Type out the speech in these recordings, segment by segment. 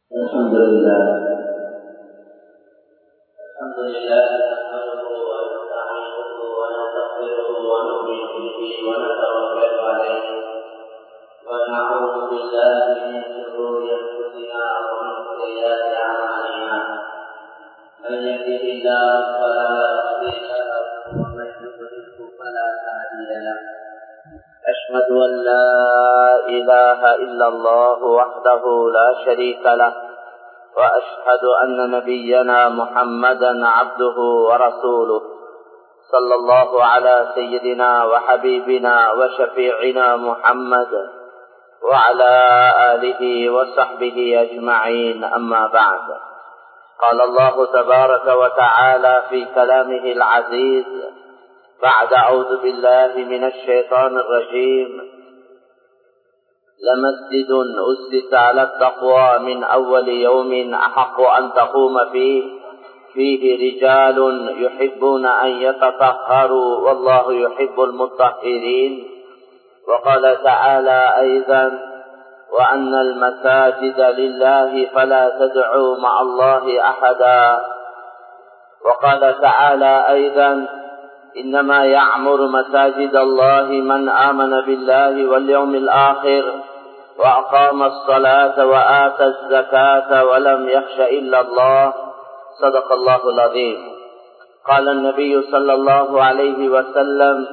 الحمد لله الحمد لله نحمده ونستعينه ونستغفره ونؤمن به ونتوكل عليه ونعوذ بالله من شرور انفسنا ومن سيئات اعمالنا من يهده الله فلا مضل له ومن يضلله فلا هادي له أشهد أن لا إله إلا الله وحده لا شريك له وأشهد أن نبينا محمدا عبده ورسوله صلى الله على سيدنا وحبيبنا وشفيعنا محمد وعلى آله وصحبه أجمعين أما بعد قال الله تبارك وتعالى في كلامه العزيز بعد أعوذ بالله من الشيطان الرجيم لمسجد أسس على التقوى من أول يوم أحق أن تقوم فيه فيه رجال يحبون أن يتطهروا والله يحب المطهرين وقال تعالى أيضا وأن المساجد لله فلا تدعوا مع الله أحدا وقال تعالى أيضا إنما يعمر مساجد الله من آمن بالله واليوم الآخر وأقام الصلاة وآتى الزكاة ولم يخش إلا الله صدق الله العظيم قال النبي صلى الله عليه وسلم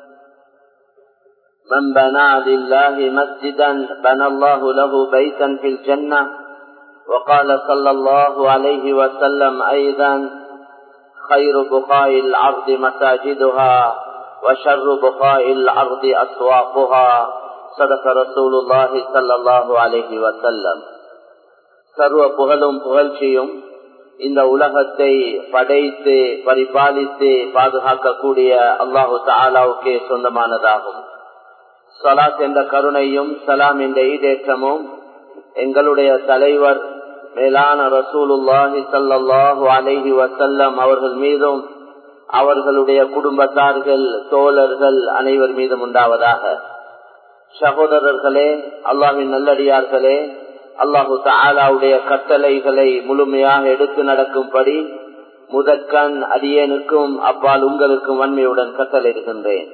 من بنى لله مسجدا بنى الله له بيتا في الجنة وقال صلى الله عليه وسلم أيضا خير بقاء العرض مساجدها وشر بقاء العرض أسواقها صدق رسول الله صلى الله عليه وسلم சர்வ புகழும் புகழ்ச்சியும் இந்த உலகத்தை படைத்து பரிபாலித்து பாதுகாக்கக்கூடிய அல்லாஹு தாலாவுக்கே சொந்தமானதாகும் சலாத் என்ற கருணையும் சலாம் என்ற ஈடேற்றமும் எங்களுடைய தலைவர் மேலான ரசூலுல்லாஹி சல்லாஹு அலைஹி வசல்லம் அவர்கள் மீதும் அவர்களுடைய குடும்பத்தார்கள் தோழர்கள் அனைவர் மீதும் உண்டாவதாக சகோதரர்களே அல்லாவின் நல்லடியார்களே அல்லாஹு தாலாவுடைய கட்டளைகளை முழுமையாக எடுத்து நடக்கும்படி முதற்கண் அடியேனுக்கும் அப்பால் உங்களுக்கும் வன்மையுடன் கட்டளையிடுகின்றேன்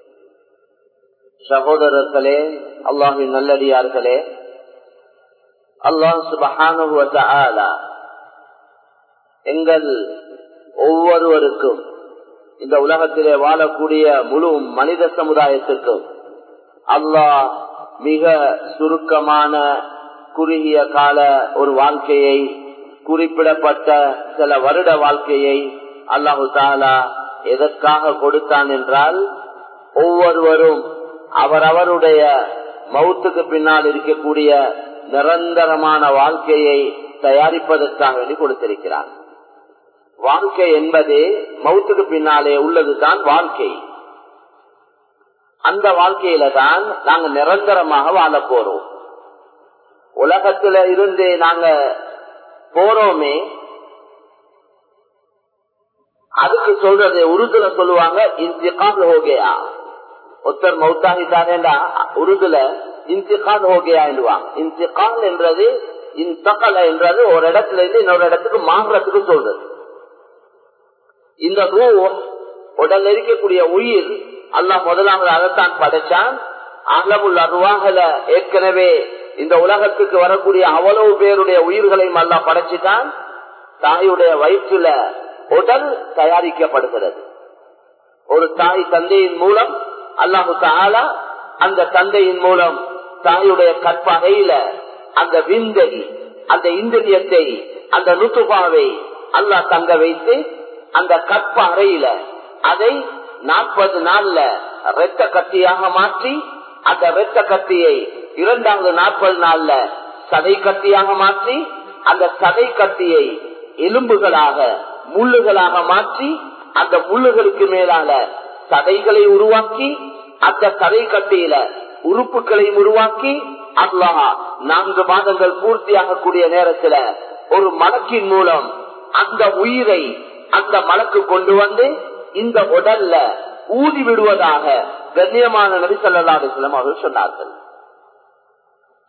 சகோதரர்களே அல்லாஹின் நல்லடியார்களே அல்லாஹ் சுபஹானுவ எங்கள் ஒவ்வொருவருக்கும் இந்த உலகத்திலே வாழக்கூடிய முழு மனித சமுதாயத்திற்கும் அல்லாஹ் மிக சுருக்கமான குறுகிய கால ஒரு வாழ்க்கையை குறிப்பிடப்பட்ட சில வருட வாழ்க்கையை அல்லாஹு தாலா எதற்காக கொடுத்தான் என்றால் ஒவ்வொருவரும் அவரவருடைய மௌத்துக்கு பின்னால் இருக்கக்கூடிய நிரந்தரமான வாழ்க்கையை தயாரிப்பதற்காக வேண்டி கொடுத்திருக்கிறார் வாழ்க்கை என்பது மௌத்துக்கு பின்னாலே உள்ளதுதான் வாழ்க்கை அந்த வாழ்க்கையில தான் நாங்க நிரந்தரமாக வாழ போறோம் உலகத்துல இருந்து நாங்க போறோமே அதுக்கு சொல்றது உருதுல சொல்லுவாங்க இன்திகால் ஹோகையா ஒருத்தர் மௌத்தாகிட்டாரேண்டா உருதுல இன்திகால் ஹோகையா என்றுவாங்க இன்திகால் என்றது இன்தகல என்றது ஒரு இடத்துல இருந்து இன்னொரு இடத்துக்கு மாறுறதுக்கு சொல்றது இந்த ரூ உடல் இருக்கக்கூடிய உயிர் அல்லாஹ் முதலாவது அதைத்தான் படைச்சான் அகலமுள்ள அருவாகல ஏற்கனவே இந்த உலகத்துக்கு வரக்கூடிய அவ்வளவு பேருடைய உயிர்களையும் அல்லா படைச்சுட்டான் தாயுடைய வயிற்றுல உடல் தயாரிக்கப்படுகிறது ஒரு தாய் தந்தையின் மூலம் அல்லாஹு தாலா அந்த தந்தையின் மூலம் தாயுடைய கற்பகையில அந்த விந்தை அந்த இந்திரியத்தை அந்த நுத்துபாவை அல்லாஹ் தங்க வைத்து அந்த கற்ப அறையில அதை நாற்பது நாள்ல இரத்த கத்தியாக மாற்றி அந்த இரத்த கத்தியை இரண்டாவது நாற்பது நாள்ல சதை கத்தியாக மாற்றி அந்த சதை கத்தியை எலும்புகளாக முள்ளுகளாக மாற்றி அந்த முள்ளுகளுக்கு மேலால சதைகளை உருவாக்கி அந்த சதை கட்டியில உறுப்புகளையும் உருவாக்கி அல்லாஹ் நான்கு மாதங்கள் பூர்த்தியாகக்கூடிய நேரத்துல ஒரு மலக்கின் மூலம் அந்த உயிரை அந்த மலக்கு கொண்டு வந்து இந்த உடல்ல ஊதி விடுவதாக கண்ணியமான நபி சொல்லா அலிஸ்லாம் அவர்கள் சொன்னார்கள்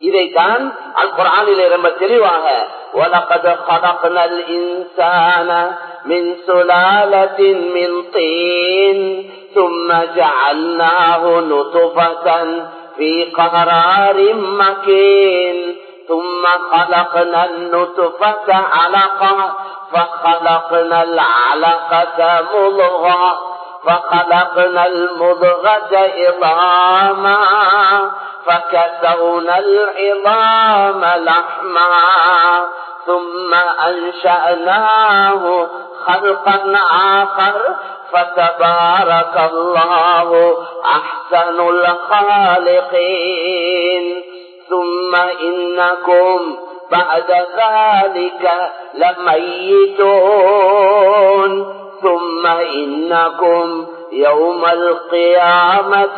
இதைத்தான் அல் குரானிலே ரொம்ப தெளிவாக وَلَقَدْ خَلَقْنَا الْإِنسَانَ مِنْ سُلَالَةٍ مِنْ طِينٍ ثُمَّ جَعَلْنَاهُ نُطْفَةً في قرار مكين ثم خلقنا النطفة علقة فخلقنا العلقة مضغة فخلقنا المضغة عظاما فكسونا العظام لحما ثم أنشأناه خلقا آخر فتبارك الله أحسن الخالقين ثم إنكم بعد ذلك لميتون ثم إنكم يوم القيامة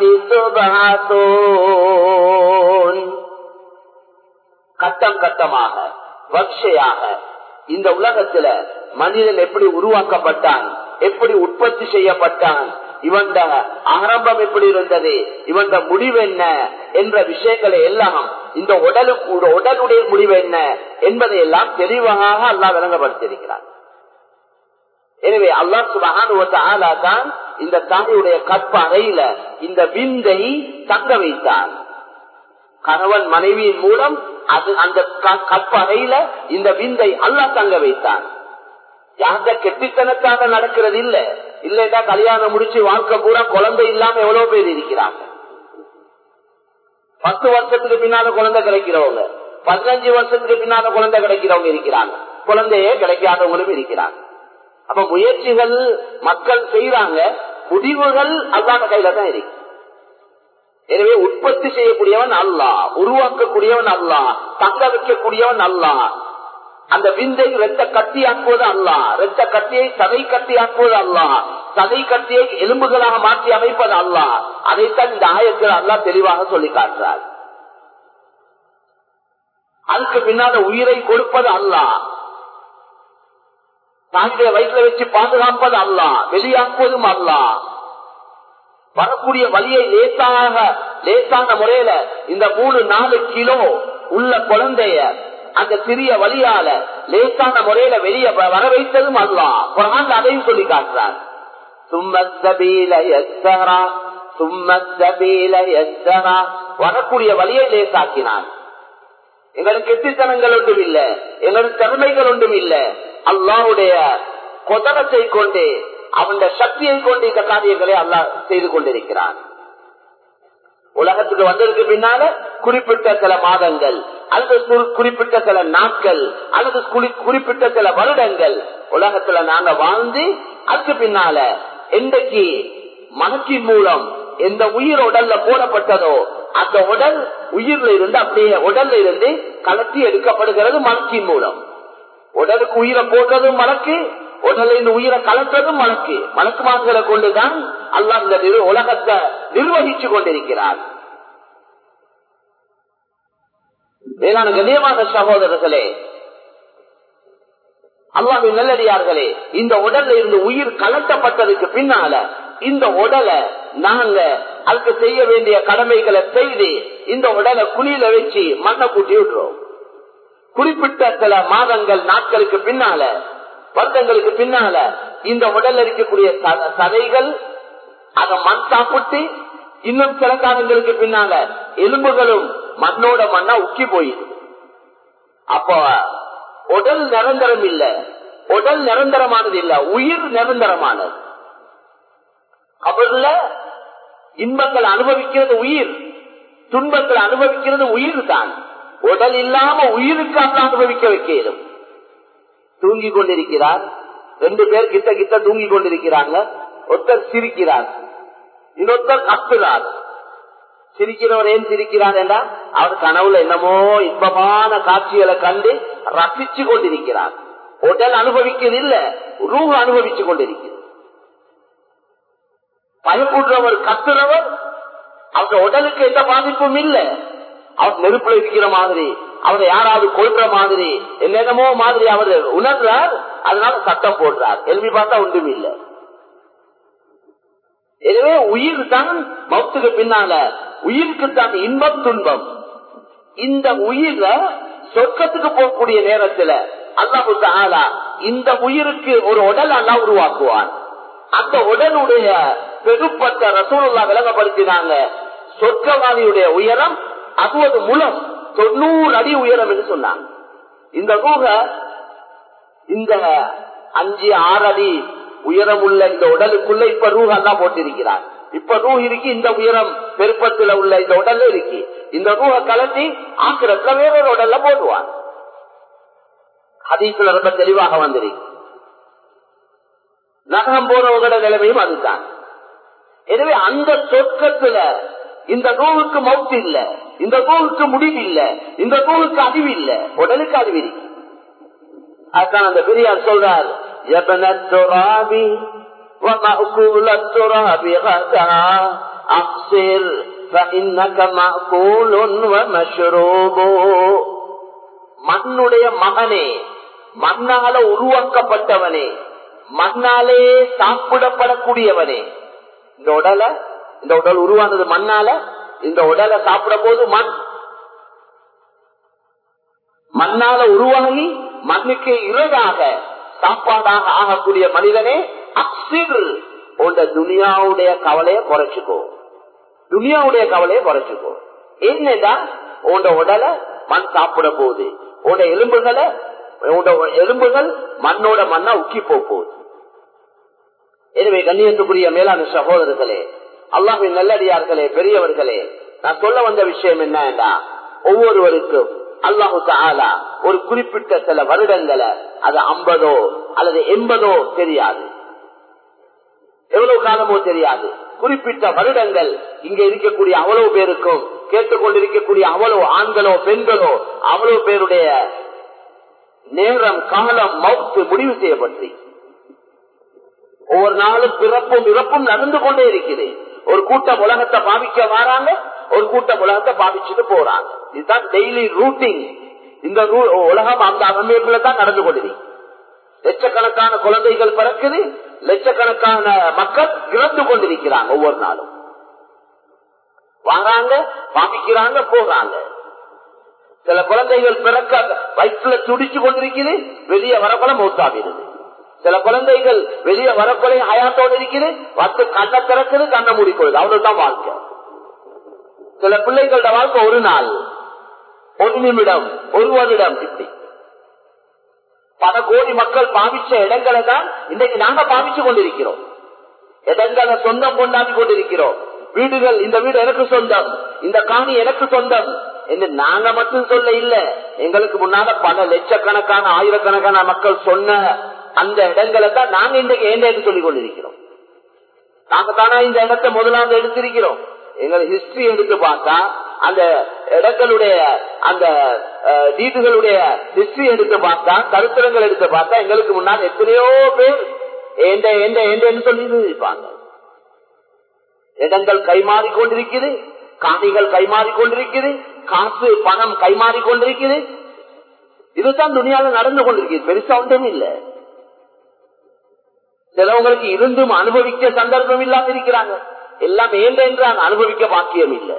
تبعثون கட்டம் கட்டமாக வர்ஷையாக இந்த உலகத்துல மனிதன் எப்படி உருவாக்கப்பட்டான் எப்படி உற்பத்தி செய்யப்பட்டான் இவன் ஆரம்பம் எப்படி இருந்தது இவன் முடிவு என்ன என்ற விஷயங்களை எல்லாம் இந்த உடலுக்கு உடலுடைய முடிவு என்ன என்பதை எல்லாம் தெளிவாக அல்லா விளங்கப்படுத்தியிருக்கிறான் எனவே அல்லா சுபகான தான் இந்த தாயுடைய கற்பறையில இந்த விந்தை தங்க வைத்தான் கணவன் மனைவியின் மூலம் அது அந்த கற்பறையில இந்த விந்தை அல்லா தங்க வைத்தான் யார்த கெட்டித்தனக்காக நடக்கிறது இல்ல இல்லைன்னா கல்யாணம் முடிச்சு வாழ்க்கை பூரா குழந்தை இல்லாம எவ்வளவு பேர் இருக்கிறாங்க பத்து வருஷத்துக்கு பின்னால குழந்தை கிடைக்கிறவங்க பதினஞ்சு வருஷத்துக்கு பின்னால குழந்தை கிடைக்கிறவங்க இருக்கிறாங்க குழந்தையே கிடைக்காதவங்களும் இருக்கிறாங்க அப்ப முயற்சிகள் மக்கள் செய்யறாங்க முடிவுகள் அல்லாத கையில தான் இருக்கு எனவே உற்பத்தி செய்யக்கூடியவன் அல்லா உருவாக்கக்கூடியவன் அல்லா தங்க வைக்கக்கூடியவன் அல்லா அந்த விந்தை ரத்த கட்டியாக்குவது அல்லா ரத்த கட்டியை சதை கட்டியாக்குவது அல்லா சதை கட்டியை எலும்புகளாக மாற்றி அமைப்பது அல்லா அதைத்தான் இந்த ஆயத்தில் அல்லா தெளிவாக சொல்லி காட்டுறார் அதுக்கு பின்னால உயிரை கொடுப்பது அல்லா தாங்களுடைய வயிற்றுல வச்சு பாதுகாப்பது அல்லா வெளியாக்குவதும் அல்லா வரக்கூடிய வழியை லேசாக லேசான முறையில இந்த மூணு நாலு கிலோ உள்ள குழந்தைய அந்த சிறிய வழியால லேசான முறையில வெளியே வர வைத்ததும் அல்லா குரான் அதையும் சொல்லி காட்டுறார் வரக்கூடிய வழியை லேசாக்கினான் எங்களுக்கு கெட்டித்தனங்கள் ஒன்றும் இல்ல எங்களுக்கு திறமைகள் ஒன்றும் இல்ல அல்லாவுடைய கொதரத்தை கொண்டு அவனுடைய சக்தியை கொண்டு இந்த காரியங்களை அல்லா செய்து கொண்டிருக்கிறான் உலகத்துக்கு வந்ததுக்கு பின்னால குறிப்பிட்ட சில மாதங்கள் அல்லது குறிப்பிட்ட சில நாட்கள் அல்லது குறிப்பிட்ட சில வருடங்கள் உலகத்துல நாங்க வாழ்ந்து அதுக்கு பின்னால என்றைக்கு மனத்தின் மூலம் எந்த உயிர் உடல்ல போடப்பட்டதோ அந்த உடல் உயிர்ல இருந்து அப்படியே உடல்ல இருந்து கலத்தி எடுக்கப்படுகிறது மனத்தின் மூலம் உடலுக்கு உயிரை போடுறதும் மலக்கு உடலின் உயிரை கலற்றதும் மலக்கு மலக்குமார்களை கொண்டுதான் அல்லா இந்த உலகத்தை நிர்வகிச்சு கொண்டிருக்கிறார் வேளாண் கண்ணியமான சகோதரர்களே அல்லாவின் நல்லடியார்களே இந்த உடல்ல இருந்து உயிர் கலட்டப்பட்டதுக்கு பின்னால இந்த உடலை நாங்க அதுக்கு செய்ய வேண்டிய கடமைகளை செய்து இந்த உடலை குழியில வச்சு மண்ணை கூட்டி விட்டுறோம் குறிப்பிட்ட சில மாதங்கள் நாட்களுக்கு பின்னால வருடங்களுக்கு பின்னால இந்த உடல்ல இருக்கக்கூடிய சதைகள் அதை மண் சாப்பிட்டு இன்னும் சில காலங்களுக்கு பின்னால எலும்புகளும் மண்ணோட மண்ணா உக்கி போயிடுது அப்போ உடல் நிரந்தரம் இல்ல உடல் நிரந்தரமானது இல்ல உயிர் நிரந்தரமானது அவர்ல இன்பங்கள் அனுபவிக்கிறது உயிர் துன்பங்கள் அனுபவிக்கிறது உயிர் தான் உடல் இல்லாம உயிருக்கு அல்ல அனுபவிக்க வைக்கலும் தூங்கி கொண்டிருக்கிறார் ரெண்டு பேர் கிட்ட கிட்ட தூங்கி கொண்டிருக்கிறாங்க ஒருத்தர் சிரிக்கிறார் இன்னொருத்தர் கத்துறார் சிரிக்கிறவர் ஏன் சிரிக்கிறார் என்றா அவர் கனவுல என்னமோ இன்பமான காட்சிகளை கண்டு ரசிச்சு கொண்டிருக்கிறார் உடல் அனுபவிக்கிறது இல்ல ரூஹ் அனுபவிச்சு கொண்டிருக்கிறது பயப்படுறவர் கத்துறவர் அவங்க உடலுக்கு எந்த பாதிப்பும் இல்ல அவர் நெருப்புல இருக்கிற மாதிரி அவரை யாராவது கொள்ற மாதிரி என்னென்னமோ மாதிரி அவர் உணர்றார் அதனால சட்டம் போடுறார் எழுதி பார்த்தா ஒன்றும் இல்லை எனவே உயிர் தான் மௌத்துக்கு பின்னால உயிருக்கு தான் இன்பம் துன்பம் இந்த உயிரை சொர்க்கத்துக்கு போகக்கூடிய நேரத்துல அல்லாஹு தாலா இந்த உயிருக்கு ஒரு உடல் அல்லா உருவாக்குவான் அந்த உடலுடைய பெருப்பட்ட ரசூலுல்லா விளங்கப்படுத்தினாங்க சொர்க்கவாதியுடைய உயரம் அறுபது முலம் தொண்ணூறு அடி உயரம் என்று சொன்னாங்க இந்த ரூக இந்த அஞ்சு ஆறு அடி உயரம் உள்ள இந்த உடலுக்குள்ள இப்ப ரூஹ் எல்லாம் போட்டிருக்கிறார் இப்ப ரூ இருக்கு இந்த உயரம் பெருப்பத்துல உள்ள இந்த உடல்ல இருக்கு இந்த ரூஹ கலட்டி ஆக்கிரத்துல வேறொரு உடல்ல போடுவான் ஹதீஸ்ல ரொம்ப தெளிவாக வந்திருக்கு நகம் போறவங்களோட நிலைமையும் அதுதான் எனவே அந்த சொர்க்கத்துல இந்த நோவுக்கு மவுத்து இல்ல இந்த நோவுக்கு முடிவு இல்ல இந்த நோவுக்கு அறிவு இல்ல உடலுக்கு அறிவு இருக்கு அதுதான் அந்த பெரியார் சொல்றார் يبن التراب ومأكول التراب غدا أقصر فإنك مأكول ومشروب மண்ணுடைய மகனே மண்ணால உருவாக்கப்பட்டவனே மண்ணாலே சாப்பிடப்படக்கூடியவனே இந்த உடலை இந்த உடல் உருவானது மண்ணால இந்த உடலை சாப்பிட போது மண் மண்ணால உருவாகி மண்ணுக்கு இறகாக சாப்பாடாக ஆகக்கூடிய மனிதனே அக்சிர் போன்ற துனியாவுடைய கவலையை குறைச்சுக்கோ துனியாவுடைய கவலையை குறைச்சுக்கோ என்னடா உண்ட உடலை மண் சாப்பிட போகுது உண்ட எலும்புகளை எலும்புகள் மண்ணோட மண்ணா உக்கி போகுது எனவே கண்ணியத்துக்குரிய மேலான சகோதரர்களே அல்லாஹின் நல்லடியார்களே பெரியவர்களே நான் சொல்ல வந்த விஷயம் என்னன்னா ஒவ்வொருவருக்கும் அல்லாஹு தாலா ஒரு குறிப்பிட்ட சில வருடங்களை அது ஐம்பதோ அல்லது எண்பதோ தெரியாது எவ்வளவு காலமோ தெரியாது குறிப்பிட்ட வருடங்கள் இங்க இருக்கக்கூடிய அவ்வளவு பேருக்கும் கேட்டுக்கொண்டிருக்கக்கூடிய அவ்வளவு ஆண்களோ பெண்களோ அவ்வளவு பேருடைய நேரம் காலம் மவுத்து முடிவு செய்யப்பட்டு ஒவ்வொரு நாளும் பிறப்பும் இறப்பும் நடந்து கொண்டே இருக்குது ஒரு கூட்டம் உலகத்தை பாவிக்க வராங்க ஒரு கூட்டம் உலகத்தை பாவிச்சுட்டு போறாங்க இதுதான் டெய்லி ரூட்டிங் இந்த உலகம் அந்த அமைப்புல தான் நடந்து கொண்டிருக்கு லட்சக்கணக்கான குழந்தைகள் பிறக்குது லட்சக்கணக்கான மக்கள் இறந்து கொண்டிருக்கிறாங்க ஒவ்வொரு நாளும் வராங்க பாவிக்கிறாங்க போறாங்க சில குழந்தைகள் பிறக்க வயிற்றுல துடிச்சு கொண்டிருக்குது வெளியே வரப்போல மௌத்தாகிறது சில குழந்தைகள் வெளியே வரப்போல ஹயாத்தோடு இருக்குது வந்து கண்ணை திறக்குது கண்ணை மூடிக்கொள்ளுது அவ்வளவுதான் வாழ்க்கை சில பிள்ளைகளோட வாழ்க்கை ஒரு நாள் ஒரு நிமிடம் ஒரு வருடம் இப்படி பல கோடி மக்கள் பாவிச்ச இடங்களை தான் இன்றைக்கு நாங்க பாவிச்சு கொண்டிருக்கிறோம் இடங்களை சொந்தம் கொண்டாடி கொண்டிருக்கிறோம் வீடுகள் இந்த வீடு எனக்கு சொந்தம் இந்த காணி எனக்கு சொந்தம் என்று நாங்க மட்டும் சொல்ல இல்ல எங்களுக்கு முன்னால பல லட்சக்கணக்கான ஆயிரக்கணக்கான மக்கள் சொன்ன அந்த இடங்களை தான் நாங்க இன்றைக்கு ஏண்டேன்னு சொல்லிக் கொண்டிருக்கிறோம் நாங்க தானே இந்த இடத்தை முதலாவது எடுத்திருக்கிறோம் எங்களை ஹிஸ்டரி எடுத்து பார்த்தா அந்த இடங்களுடைய அந்த டீட்டுகளுடைய ஹிஸ்டரி எடுத்து பார்த்தா கருத்திரங்கள் எடுத்து பார்த்தா எங்களுக்கு முன்னால் எத்தனையோ பேர் ஏண்ட ஏண்ட ஏண்டன்னு சொல்லி இருப்பாங்க இடங்கள் கைமாறி கொண்டிருக்குது காணிகள் கைமாறி கொண்டிருக்குது காசு பணம் கைமாறி கொண்டிருக்குது இதுதான் துணியால நடந்து கொண்டிருக்குது பெருசா ஒன்றும் இல்லை சிலவங்களுக்கு இருந்தும் அனுபவிக்க சந்தர்ப்பம் இல்லாம இருக்கிறாங்க எல்லாம் ஏண்ட என்றாங்க அனுபவிக்க பாக்கியம் இல்லை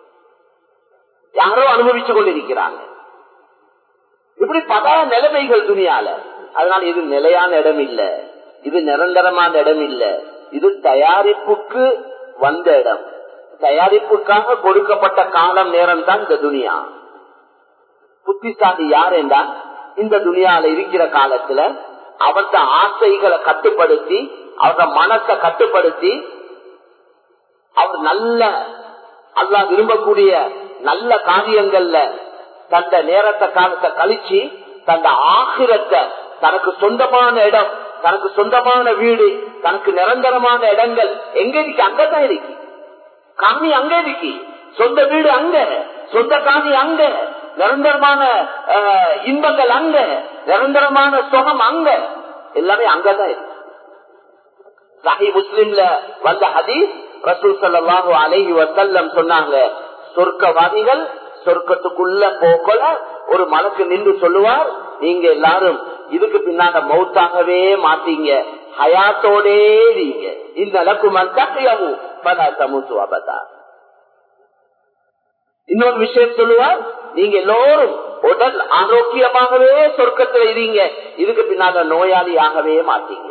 யாரோ அனுபவிச்சு கொண்டிருக்கிறாங்க இப்படி பல நிலைமைகள் துணியால அதனால இது நிலையான இடம் இல்ல இது நிரந்தரமான இடம் இல்ல இது தயாரிப்புக்கு வந்த இடம் தயாரிப்புக்காக கொடுக்கப்பட்ட காலம் நேரம் தான் இந்த துனியா புத்திசாலி யார் என்றால் இந்த துனியால இருக்கிற காலத்துல அவர்த ஆசைகளை கட்டுப்படுத்தி அவர மனத்தை கட்டுப்படுத்தி அவர் நல்ல அல்லா விரும்பக்கூடிய நல்ல காரியங்கள்ல தந்த நேரத்தை காலத்தை கழிச்சு தந்த ஆகிரத்தை தனக்கு சொந்தமான இடம் தனக்கு சொந்தமான வீடு தனக்கு நிரந்தரமான இடங்கள் எங்க இருக்கு அங்கதான் இருக்கு காணி அங்க இருக்கு சொந்த வீடு அங்க சொந்த காணி அங்க நிரந்தரமான இன்பங்கள் அங்க நிரந்தரமான சுகம் அங்க எல்லாமே அங்கதான் இருக்கு சஹி முஸ்லிம்ல வந்த ஹதீஸ் ரசூல் சல்லாஹூ அலஹி வசல்லம் சொன்னாங்க சொர்க்கவாதிகள் சொர்க்கத்துக்குள்ள போக்கல ஒரு மனக்கு நின்று சொல்லுவார் நீங்க எல்லாரும் இதுக்கு பின்னால மௌத்தாகவே மாட்டீங்க ஹயாத்தோடே நீங்க இந்த அளவுக்கு மந்தாக்கையாவும் பல சமூத்து அபதா இன்னொரு விஷயம் சொல்லுவார் நீங்க எல்லோரும் உடல் ஆரோக்கியமாகவே சொர்க்கத்துல இருங்க இதுக்கு பின்னால நோயாளி ஆகவே மாட்டீங்க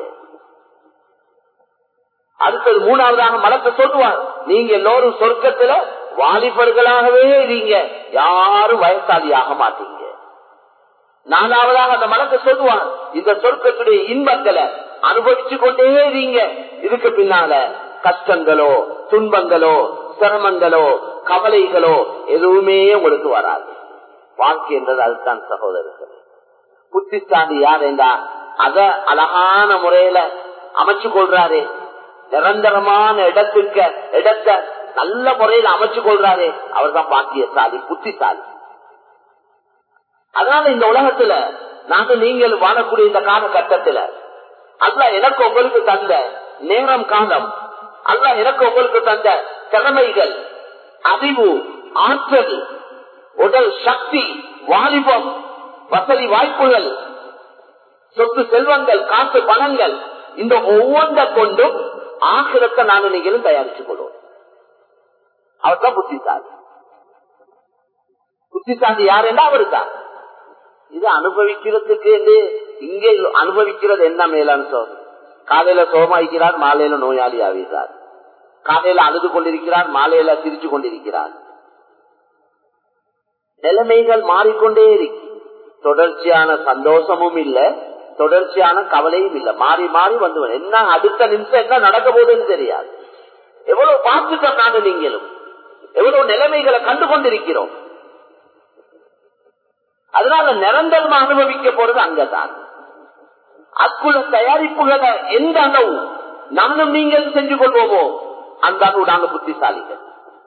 அடுத்தது மூணாவதாக மலத்தை சொல்லுவார் நீங்க எல்லோரும் சொர்க்கத்துல வாலிபர்களாகவே இருங்க யாரும் வயசாளியாக மாட்டீங்க நாலாவதாக அந்த மலத்தை சொல்லுவான் இந்த சொர்க்கத்துடைய இன்பங்களை அனுபவிச்சு கொண்டே இருங்க இதுக்கு பின்னால கஷ்டங்களோ துன்பங்களோ சிரமங்களோ கவலைகளோ எதுவுமே உங்களுக்கு வராது வாழ்க்கை என்றது அதுதான் சகோதரர்கள் புத்திசாலி யார் என்றா அத அழகான முறையில அமைச்சு கொள்றாரு நிரந்தரமான இடத்துக்கு இடத்தை நல்ல முறையில அமைச்சு கொள்றாரு அவர் தான் பாக்கியசாலி புத்திசாலி அதனால இந்த உலகத்துல நாங்க நீங்கள் வாழக்கூடிய இந்த காலகட்டத்துல அல்ல எனக்கு உங்களுக்கு தந்த நேரம் காலம் அல்ல எனக்கு உங்களுக்கு தந்த திறமைகள் அறிவு ஆற்றல் உடல் சக்தி வாலிபம் வசதி வாய்ப்புகள் சொத்து செல்வங்கள் காசு பணங்கள் இந்த ஒவ்வொன்றை கொண்டும் ஆசிரத்தை நானும் நீங்களும் தயாரித்துக் கொள்வோம் அவர் தான் புத்திசாலி புத்திசாலி யார் என்ன அவரு தான் இது அனுபவிக்கிறதுக்கு இங்கே அனுபவிக்கிறது என்ன மேலான்னு சொல் காலையில சோமாய்க்கிறார் மாலையில நோயாளி ஆகிறார் காலையில அழுது கொண்டிருக்கிறார் மாலையில சிரிச்சு கொண்டிருக்கிறார் நிலைமைகள் மாறிக்கொண்டே இருக்கு தொடர்ச்சியான சந்தோஷமும் இல்ல தொடர்ச்சியான கவலையும் இல்ல மாறி மாறி வந்து என்ன அடுத்த நிமிஷம் என்ன நடக்க போகுதுன்னு தெரியாது எவ்வளவு பார்த்துட்டோம் நானும் நீங்களும் எவ்வளவு நிலைமைகளை கண்டு கொண்டிருக்கிறோம் அதனால நிரந்தரமா அனுபவிக்க போறது அங்கதான் அக்குள்ள தயாரிப்புகளை எந்த அளவு நானும் நீங்கள் செஞ்சு கொள்வோமோ அந்த அளவு நாங்க புத்திசாலிகள்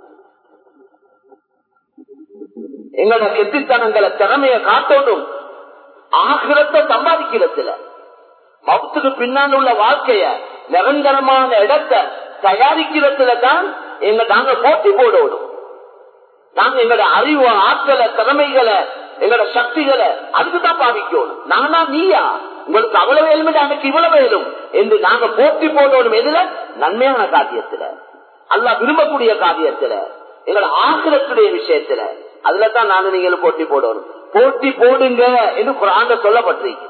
எங்களோட கெட்டித்தனங்களை திறமைய காட்டணும் ஆகிரத்தை சம்பாதிக்கிறதுல மவுத்துக்கு பின்னால் உள்ள வாழ்க்கைய நிரந்தரமான இடத்தை தயாரிக்கிறதுல தான் எங்க நாங்க போட்டி போடணும் நாங்க எங்களோட அறிவு ஆற்றலை திறமைகளை எங்களோட சக்திகளை அதுக்குதான் பாவிக்கணும் நானா நீயா உங்களுக்கு அவ்வளவு வேலும் எனக்கு இவ்வளவு வேலும் என்று நாங்க போட்டி போடணும் எதுல நன்மையான காரியத்துல அல்ல விரும்பக்கூடிய காரியத்துல எங்களோட ஆசிரத்துடைய விஷயத்துல அதுல தான் நானும் நீங்களும் போட்டி போடணும் போட்டி போடுங்க என்று குரான் சொல்லப்பட்டிருக்கு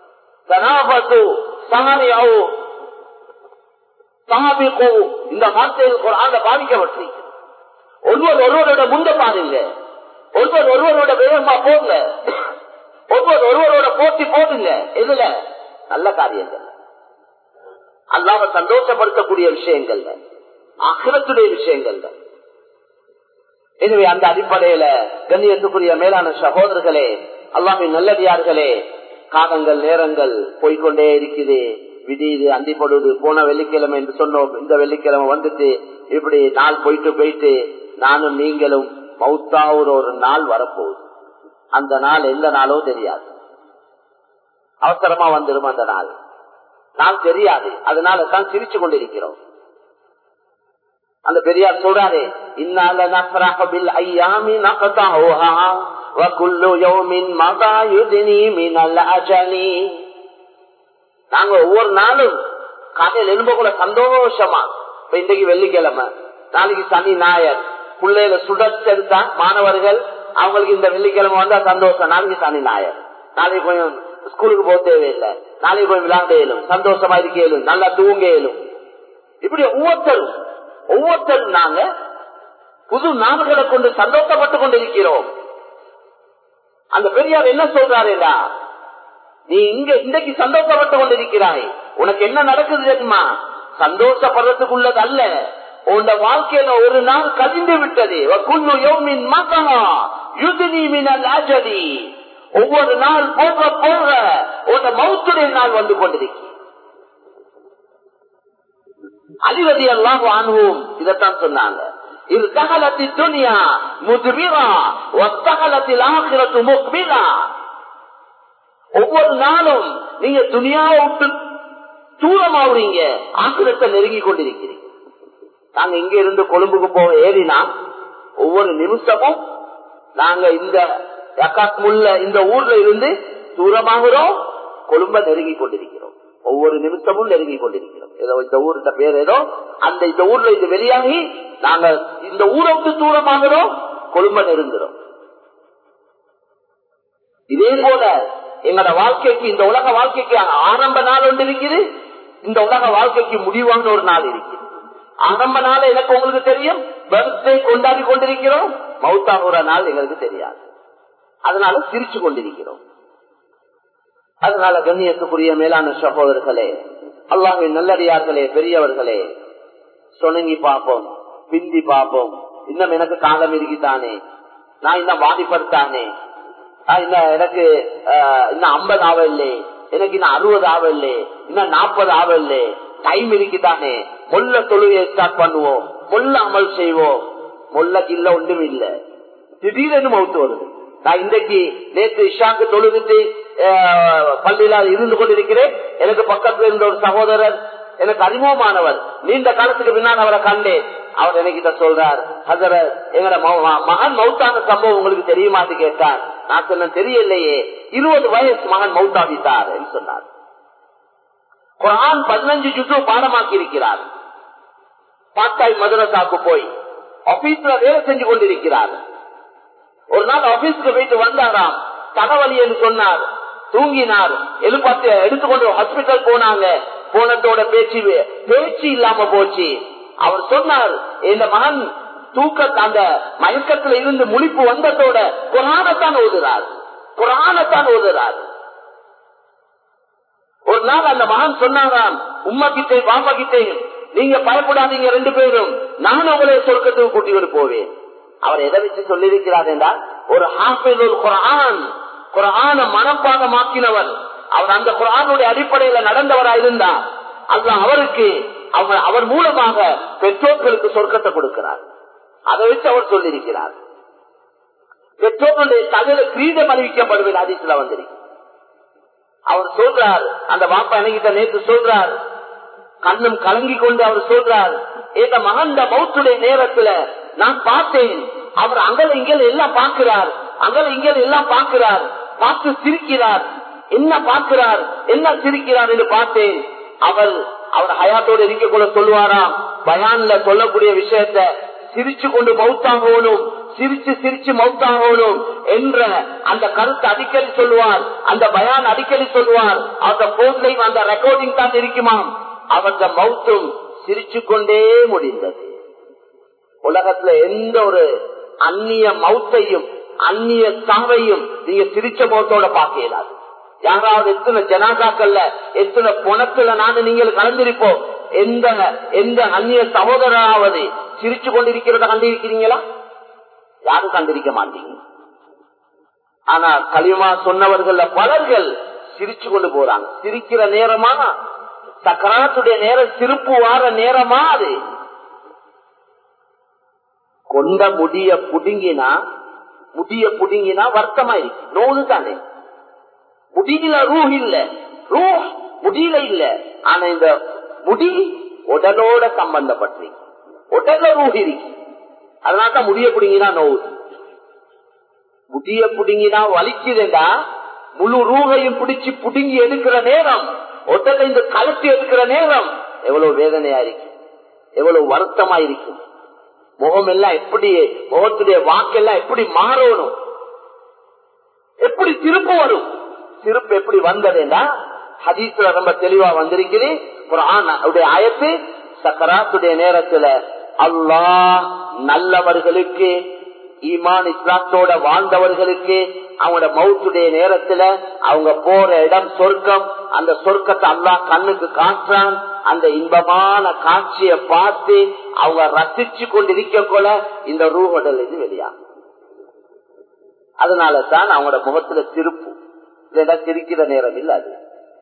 இந்த வார்த்தையில் குரான் பாதிக்கப்பட்டிருக்கு ஒருவர் ஒருவரோட முந்த பாருங்க ஒருவர் ஒருவரோட வேகமா போங்க ஒருவர் ஒருவரோட போட்டி போடுங்க எதுல நல்ல காரியங்கள் அல்லாம சந்தோஷப்படுத்தக்கூடிய விஷயங்கள்ல அகிரத்துடைய விஷயங்கள்ல எனவே அந்த அடிப்படையில கண்ணியத்துக்குரிய மேலான சகோதரர்களே அல்லாமின் நல்லடியார்களே காலங்கள் நேரங்கள் போய்கொண்டே இருக்குது விடியுது அந்திப்படுது போன வெள்ளிக்கிழமை என்று சொன்னோம் இந்த வெள்ளிக்கிழமை வந்துட்டு இப்படி நாள் போயிட்டு போயிட்டு நானும் நீங்களும் மௌத்தாவூர் ஒரு நாள் வரப்போகுது அந்த நாள் எந்த நாளோ தெரியாது அவசரமா வந்துடும் அந்த நாள் நாள் தெரியாது அதனால தான் சிரிச்சு கொண்டிருக்கிறோம் அந்த பெரியார் சொல்றாரு இன்னால நஃப்ரஹபில் ஐயாமி நகதாஹா வகுல்லு யௌமின் மதா யுதினி மினல் அஜலி நாங்க ஒவ்வொரு நாளும் காலையில் எழும்பக்குள்ள சந்தோஷமா இப்ப இன்றைக்கு வெள்ளிக்கிழமை நாளைக்கு சனி ஞாயர் பிள்ளைகளை சுடச்செடுத்தா மாணவர்கள் அவங்களுக்கு இந்த வெள்ளிக்கிழமை வந்தா சந்தோஷம் நாளைக்கு சனி ஞாயர் நாளைக்கு கொஞ்சம் ஸ்கூலுக்கு போக தேவையில்லை நாளைக்கு கொஞ்சம் விளையாட இயலும் சந்தோஷமா இருக்க இயலும் நல்லா தூங்க இயலும் இப்படி ஒவ்வொருத்தரும் ஒவ்வொருத்தரும் நாங்க புது நாடுகளை கொண்டு சந்தோஷப்பட்டு கொண்டிருக்கிறோம் அந்த பெரியார் என்ன சொல்றாருடா நீ இங்க இன்றைக்கு சந்தோஷப்பட்டு கொண்டிருக்கிறாய் உனக்கு என்ன நடக்குது தெரியுமா சந்தோஷப்படுறதுக்குள்ளது அல்ல உன் வாழ்க்கையில ஒரு நாள் கதிந்து விட்டது ஒவ்வொரு நாள் போக போக உன் மௌத்துடைய நாள் வந்து கொண்டிருக்க அதிபதி எல்லாம் அனுபவம் இதைத்தான் சொன்னாங்க இது தகலத்தி துணியா முதுபிரா ஒத்தகலத்தில் ஆகிறது முக்பிரா ஒவ்வொரு நாளும் நீங்க துணியாவை விட்டு தூரமாவுறீங்க ஆக்கிரத்தை நெருங்கி கொண்டிருக்கிறீங்க நாங்க இங்க இருந்து கொழும்புக்கு போக ஏறினா ஒவ்வொரு நிமிஷமும் நாங்க இந்த முள்ள இந்த ஊர்ல இருந்து தூரமாகிறோம் கொழும்ப நெருங்கி கொண்டிருக்கிறோம் ஒவ்வொரு நிமிஷமும் நெருங்கி கொண்டிருக்கிறோம் ஏதோ இந்த ஊருட பேர் ஏதோ அந்த இந்த ஊர்ல இது வெளியாகி நாங்க இந்த ஊரை விட்டு தூரமாகிறோம் கொழும்பன் இருந்துரும் இதே போல எங்களோட வாழ்க்கைக்கு இந்த உலக வாழ்க்கைக்கு ஆரம்ப நாள் ஒன்று இருக்குது இந்த உலக வாழ்க்கைக்கு முடிவான ஒரு நாள் இருக்குது ஆரம்ப நாள் எனக்கு உங்களுக்கு தெரியும் பர்த்டே கொண்டாடி கொண்டிருக்கிறோம் மௌத்தாகுற நாள் எங்களுக்கு தெரியாது அதனால சிரிச்சு கொண்டிருக்கிறோம் அதனால கண்ணியத்துக்குரிய மேலான சகோதரர்களே அல்லாஹின் நல்லடியார்களே பெரியவர்களே சொணங்கி பார்ப்போம் பிந்தி பார்ப்போம் இன்னும் எனக்கு காலம் இருக்குதானே நான் இன்னும் வாதிப்படுத்தானே இன்னும் எனக்கு இன்னும் ஐம்பது ஆவல்லே எனக்கு இன்னும் அறுபது ஆவல்லே இன்னும் நாற்பது ஆவல்லே டைம் இருக்குதானே முல்ல தொழுகையை ஸ்டார்ட் பண்ணுவோம் முல்ல அமல் செய்வோம் முல்லக்கு இல்ல ஒன்றும் இல்ல திடீரென்னு மவுத்து வருது நான் இன்றைக்கு நேற்று இஷாக்கு தொழுதுட்டு பள்ளியில இருந்து கொண்டிருக்கிறேன் எனக்கு பக்கத்தில் இருந்த ஒரு சகோதரர் எனக்கு அறிமுகமானவர் நீண்ட காலத்துக்கு பின்னால் அவரை கண்டேன் அவர் எனக்கு சொல்றார் ஹசரத் எங்கட மகன் மௌத்தான சம்பவம் உங்களுக்கு தெரியுமான்னு கேட்டார் நான் சொன்ன தெரியலையே இருபது வயசு மகன் மௌத்தாவித்தார் என்று சொன்னார் குரான் பதினஞ்சு ஜுட்டு பாடமாக்கி இருக்கிறார் பாட்டாய் மதுரசாக்கு போய் ஆபீஸ்ல வேலை செஞ்சு கொண்டிருக்கிறார் ஒரு நாள் ஆபீஸ்க்கு போயிட்டு வந்தாராம் தலைவலி என்று சொன்னார் தூங்கினார் எழுப்பாத்து எடுத்துக்கொண்டு ஹாஸ்பிட்டல் போனாங்க போனதோட பேச்சு பேச்சு இல்லாம போச்சு அவர் சொன்னார் இந்த மகன் தூக்க அந்த மயக்கத்துல இருந்து முழிப்பு வந்ததோட குரானத்தான் ஓதுறார் குரானத்தான் ஓதுறார் ஒரு நாள் அந்த மகன் சொன்னாராம் உமா கிட்டே பாப்பா கிட்டே நீங்க பயப்படாதீங்க ரெண்டு பேரும் நான் உங்களை சொர்க்கத்துக்கு கூட்டிட்டு போவேன் அவர் எதை வச்சு சொல்லியிருக்கிறார் என்றால் ஒரு ஹாஃபில் ஒரு குரான் குரான மனப்பாகமாக்கினவர் அவர் அந்த குரானுடைய அடிப்படையில நடந்தவரா இருந்தா அல்ல அவருக்கு அவர் அவர் மூலமாக பெற்றோர்களுக்கு சொர்க்கத்தை கொடுக்கிறார் அதை வச்சு அவர் சொல்லியிருக்கிறார் பெற்றோர்களுடைய தலையில கிரீடம் அறிவிக்கப்படுவது அதிசல வந்திருக்கு அவர் சொல்றார் அந்த பாப்பா எனக்கிட்ட நேற்று சொல்றார் கண்ணும் கலங்கி கொண்டு அவர் சொல்றார் இந்த மகந்த மௌத்துடைய நேரத்துல நான் பார்த்தேன் அவர் அங்கல இங்கல எல்லாம் பார்க்கிறார் அங்கல இங்கல எல்லாம் பார்க்கிறார் பார்த்து சிரிக்கிறார் என்ன பார்க்கிறார் என்ன சிரிக்கிறார் என்று பார்த்தேன் அவர் அவர் ஹயாத்தோடு இருக்கக்குள்ள சொல்லுவாராம் பயான்ல சொல்லக்கூடிய விஷயத்த சிரிச்சு கொண்டு மௌத்தாகணும் சிரிச்சு சிரிச்சு மௌத்தாகணும் என்ற அந்த கருத்து அடிக்கடி சொல்லுவார் அந்த பயான் அடிக்கடி சொல்லுவார் அந்த போன்லையும் அந்த ரெக்கார்டிங் தான் இருக்குமாம் அவங்க மௌத்தும் சிரிச்சு கொண்டே முடிந்தது உலகத்துல எந்த ஒரு அந்நிய மௌத்தையும் அந்நிய சாவையும் நீங்க சிரிச்ச முகத்தோட பார்க்க இயலாது யாராவது எத்தனை ஜனாதாக்கள்ல எத்தனை புணத்துல நானும் நீங்கள் கலந்திருப்போம் எந்த எந்த அந்நிய சகோதராவது சிரிச்சு கொண்டிருக்கிறத கண்டிருக்கிறீங்களா யாரும் கண்டிருக்க மாட்டீங்க ஆனா களிமா சொன்னவர்கள் பலர்கள் சிரிச்சு கொண்டு போறாங்க சிரிக்கிற நேரமா சக்கராத்துடைய நேரம் சிரிப்பு வார நேரமா அது கொண்ட முடிய புடுங்கினா முடிய புடுங்கினா வருத்தமா இருக்கு நோது தானே முடியல ரூ இல்ல ரூ முடியல இல்ல ஆனா இந்த முடி உடலோட சம்பந்தப்பட்டு உடல்ல ரூ இருக்கு அதனாலதான் முடிய புடுங்கினா நோவு முடிய புடுங்கினா வலிக்குதுண்டா முழு ரூகையும் பிடிச்சு புடுங்கி எடுக்கிற நேரம் உடலை இந்த கலத்தி எடுக்கிற நேரம் எவ்வளவு வேதனையா இருக்கு எவ்வளவு வருத்தமா இருக்கும் முகம் எல்லாம் எப்படி முகத்துடைய வாக்கெல்லாம் எப்படி மாறணும் எப்படி திருப்பு வரும் திருப்பு எப்படி வந்ததுன்னா ஹதீஸ்ல ரொம்ப தெளிவா வந்திருக்கிறேன் ஆயத்து சக்கராத்துடைய நேரத்துல அல்லாஹ் நல்லவர்களுக்கு ஈமான் இஸ்லாத்தோட வாழ்ந்தவர்களுக்கு அவங்களோட மவுத்துடைய நேரத்துல அவங்க போற இடம் சொர்க்கம் அந்த சொர்க்கத்தை அல்லா கண்ணுக்கு காட்டுறான் அந்த இன்பமான காட்சியை பார்த்து அவங்க ரசிச்சு கொண்டிருக்க போல இந்த ரூஹடல் இது வெளியாகும் அதனால தான் அவங்களோட முகத்துல திருப்பு இல்லைன்னா சிரிக்கிற நேரம் இல்ல அது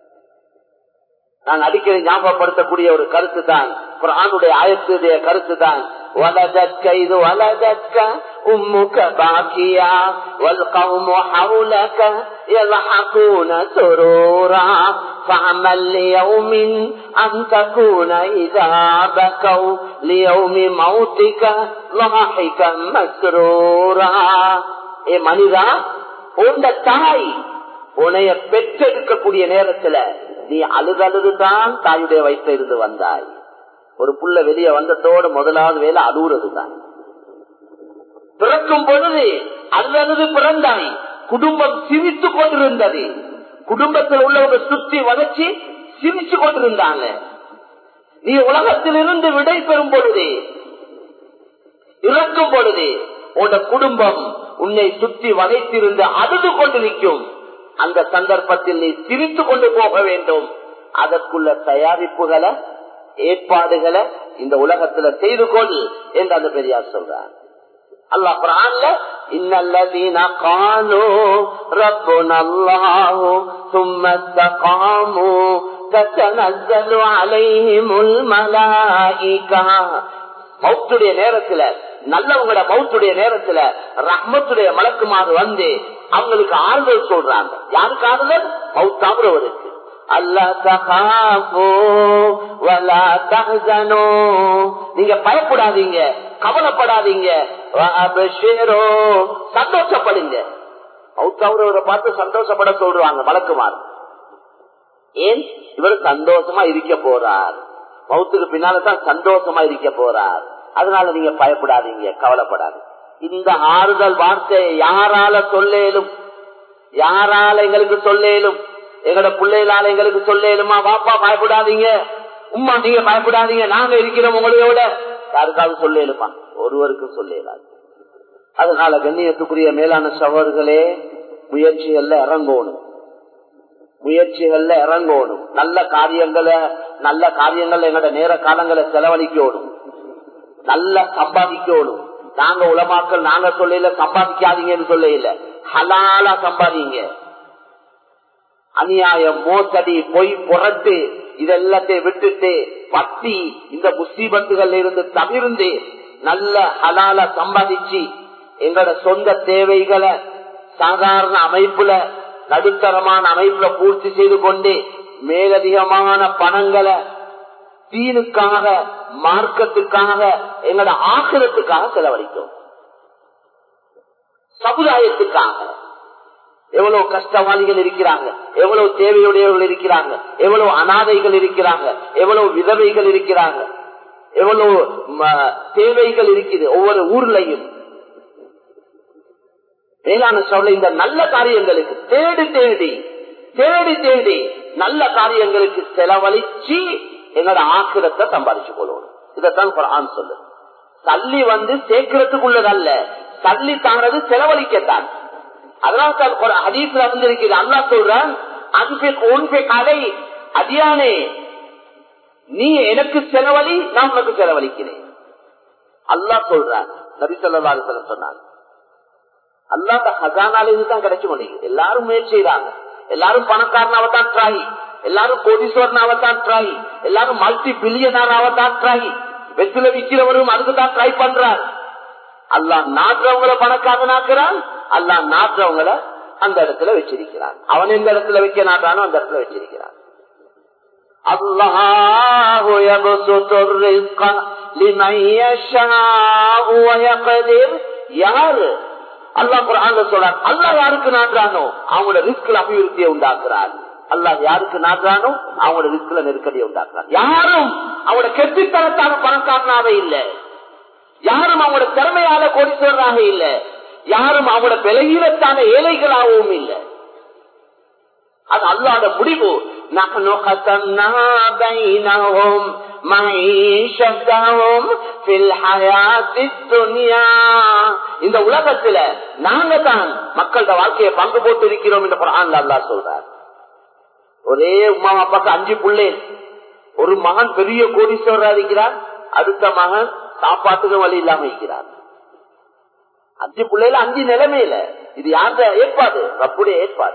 நான் அடிக்கடி ஞாபகப்படுத்தக்கூடிய ஒரு கருத்து தான் குரானுடைய ஆயத்துடைய கருத்து தான் ولدتك إذ ولدتك أمك باكيا والقوم حولك يضحكون سرورا فعمل ليوم أن تكون إذا بكوا ليوم موتك ضاحكا مسرورا ஏ மனிதா உண்ட தாய் உன்னைய பெற்றெடுக்கக்கூடிய நேரத்துல நீ அழுது அழுதுதான் தாயுடைய வயிற்று இருந்து வந்தாய் ஒரு புள்ள வெளியே வந்ததோடு முதலாவது வேலை அழுகுறது தான் பிறக்கும் பொழுது அல்லது பிறந்தாய் குடும்பம் சிரித்து கொண்டிருந்தது குடும்பத்தில் உள்ளவங்க சுத்தி வளர்ச்சி சிரிச்சு கொண்டிருந்தாங்க நீ உலகத்திலிருந்து விடை பெறும் பொழுது இறக்கும் பொழுது உன் குடும்பம் உன்னை சுற்றி வளைத்திருந்து அழுது கொண்டு நிற்கும் அந்த சந்தர்ப்பத்தில் நீ சிரித்து கொண்டு போக வேண்டும் அதற்குள்ள தயாரிப்புகளை ஏற்பாடுகளை இந்த உலகத்துல செய்து கொள் என்று அந்த பெரியார் சொல்றார் அல்லாஹ் குரான்ல இன்னல்லதீன காலு ரப்புன அல்லாஹு ثم استقاموا تتنزل عليهم الملائكه மௌத்துடைய நேரத்துல நல்லவங்களோட மௌத்துடைய நேரத்துல ரஹ்மத்துடைய மலக்குமாறு வந்து அவங்களுக்கு ஆறுதல் சொல்றாங்க யாருக்கு ஆறுதல் மௌத்தாகிறவருக்கு நீங்க பயப்படாதீங்க கவலைப்படாதீங்க சந்தோஷப்படுங்க மௌத்தாகிறவரை பார்த்து சந்தோஷப்பட சொல்றாங்க மலக்குமாறு ஏன் இவர் சந்தோஷமா இருக்க போறார் மௌத்துக்கு பின்னால்தான் சந்தோஷமா இருக்க போறார் அதனால நீங்க பயப்படாதீங்க கவலைப்படாதீங்க இந்த ஆறுதல் வார்த்தையை யாரால சொல்லேலும் யாரால எங்களுக்கு சொல்லேலும் எங்களோட பிள்ளைகளால எங்களுக்கு சொல்லேலுமா வாப்பா பயப்படாதீங்க உமா நீங்க பயப்படாதீங்க நாங்க இருக்கிறோம் உங்களையோட யாருக்காவது சொல்லேலுமா ஒருவருக்கும் சொல்லேலாது அதனால கண்ணியத்துக்குரிய மேலான சவர்களே முயற்சிகள்ல இறங்கணும் முயற்சிகள்ல இறங்கணும் நல்ல காரியங்களை நல்ல காரியங்கள் எங்களோட நேர காலங்களை செலவழிக்கணும் நல்ல சம்பாதிக்கணும் நாங்க உலமாக்கள் நாங்க சொல்லல சம்பாதிக்காதீங்கன்னு சொல்ல இல்ல ஹலாலா சம்பாதிங்க அநியாயம் மோசடி பொய் புரட்டு இதெல்லாத்தையும் விட்டுட்டு பத்தி இந்த முசீபத்துகள் இருந்து தவிர்ந்து நல்ல ஹலால சம்பாதிச்சு எங்களோட சொந்த தேவைகளை சாதாரண அமைப்புல நடுத்தரமான அமைப்புல பூர்த்தி செய்து கொண்டு மேலதிகமான பணங்களை தீனுக்காக மார்க்கத்துக்காக எங்களோட ஆசிரத்துக்காக செலவழிக்கும் சமுதாயத்துக்காக எவ்வளவு கஷ்டவாளிகள் இருக்கிறாங்க எவ்வளவு தேவையுடையவர்கள் இருக்கிறாங்க எவ்வளவு அனாதைகள் இருக்கிறாங்க எவ்வளவு விதவைகள் இருக்கிறாங்க எவ்வளவு தேவைகள் இருக்குது ஒவ்வொரு ஊர்லயும் மேலான சொல்ல இந்த நல்ல காரியங்களுக்கு தேடி தேடி தேடி தேடி நல்ல காரியங்களுக்கு செலவழிச்சு எங்களோட ஆக்கிரத்தை சம்பாதிச்சு கொள்ளணும் இதைத்தான் குரான் சொல்லு தள்ளி வந்து சேர்க்கறதுக்குள்ளதல்ல தள்ளி தானது செலவழிக்கத்தான் அதனால தான் ஹதீஸ்ல வந்து இருக்குது அல்லா சொல்றான் அன்பே கலை அதியானே நீ எனக்கு செலவழி நான் உனக்கு செலவழிக்கிறேன் அல்லா சொல்றான் நபி சொல்லா சொன்னாங்க அல்லாத ஹசானாலிருந்து தான் கிடைச்சு முடியுது எல்லாரும் முயற்சி செய்யறாங்க எல்லாரும் பணக்காரனாவத்தான் ட்ரை எல்லாரும் கோடீஸ்வரனாவத்தான் ட்ரை எல்லாரும் மல்டி பில்லியனாராவத்தான் ட்ரை வெற்றில விற்கிறவரும் அதுக்கு தான் ட்ரை பண்றார் அல்லா நாட்டுறவங்களை பணக்காரனாக்குறான் அல்லா நாட்டுறவங்களை அந்த இடத்துல வச்சிருக்கிறான் அவன் எந்த இடத்துல வைக்க நாட்டானோ அந்த இடத்துல வச்சிருக்கிறான் الله يبسط الرزق لمن يشاء ويقدر யாரு அல்லாஹ் குரான் சொல்றான் அல்லாஹ் யாருக்கு நாட்டுறானோ அவங்களோட ரிஸ்க்ல அபிவிருத்தியை உண்டாக்குறான் அல்லாஹ் யாருக்கு நாட்டுறானோ அவங்களோட ரிஸ்க்ல நெருக்கடியை உண்டாக்குறான் யாரும் அவங்களோட கெட்டித்தனத்தான பணக்காரனாக இல்ல யாரும் அவங்களோட திறமையால கோடீஸ்வரராக இல்ல யாரும் அவங்களோட விலகீனத்தான ஏழைகளாகவும் இல்லை அது அல்லாத முடிவு نحن قسمنا بينهم معيشتهم في الحياة الدنيا இந்த உலகத்துல நாங்க தான் மக்களோட வாழ்க்கையை பங்கு போட்டு இருக்கிறோம் என்று குரான் அல்லா சொல்றார் ஒரே உமா அப்பாக்கு அஞ்சு பிள்ளை ஒரு மகன் பெரிய கோடீஸ்வரரா இருக்கிறார் அடுத்த மகன் சாப்பாட்டுக்கு வழி இல்லாம இருக்கிறார் அஞ்சு பிள்ளைல அஞ்சு நிலைமையில இது யார்த ஏற்பாடு ரப்புடைய ஏற்பாடு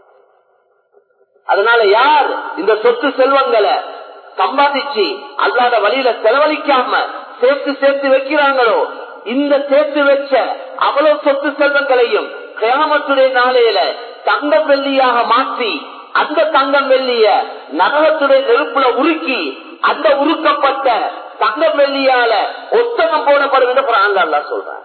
அதனால யார் இந்த சொத்து செல்வங்களை சம்பாதிச்சு அல்லாத வழியில செலவழிக்காம சேர்த்து சேர்த்து வைக்கிறாங்களோ இந்த சேர்த்து வச்ச அவ்வளவு சொத்து செல்வங்களையும் கிராமத்துடைய நாளையில தங்கம் வெள்ளியாக மாற்றி அந்த தங்கம் வெள்ளிய நரகத்துடைய நெருப்புல உருக்கி அந்த உருக்கப்பட்ட தங்கம் வெள்ளியால ஒத்தகம் போடப்படும் என்று குரான் அல்லா சொல்றான்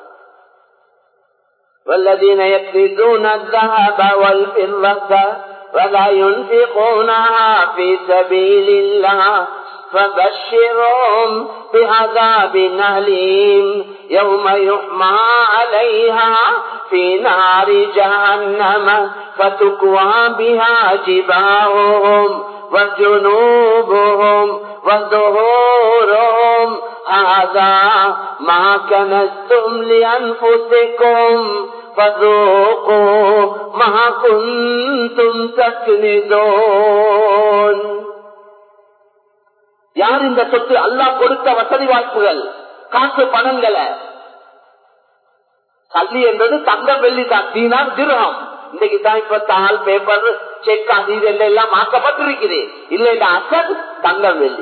والذين يكنزون الذهب والفضة ولا ينفقونها في سبيل الله فبشرهم بعذاب أليم يوم يحمى عليها في نار جهنم فتكوى بها جباههم وجنوبهم وظهورهم هذا ما كنتم لأنفسكم فذوقوا ما كنتم تكنزون யார் இந்த சொத்து அல்லாஹ் கொடுத்த வசதி வாய்ப்புகள் காசு பணங்களை கல்வி என்பது தங்கம் வெள்ளி தான் தீனார் திருகம் இன்னைக்கு தான் இப்ப தாள் பேப்பர் செக் அது இது எல்லாம் மாற்றப்பட்டிருக்குது இல்ல இந்த அசல் தங்கம் வெள்ளி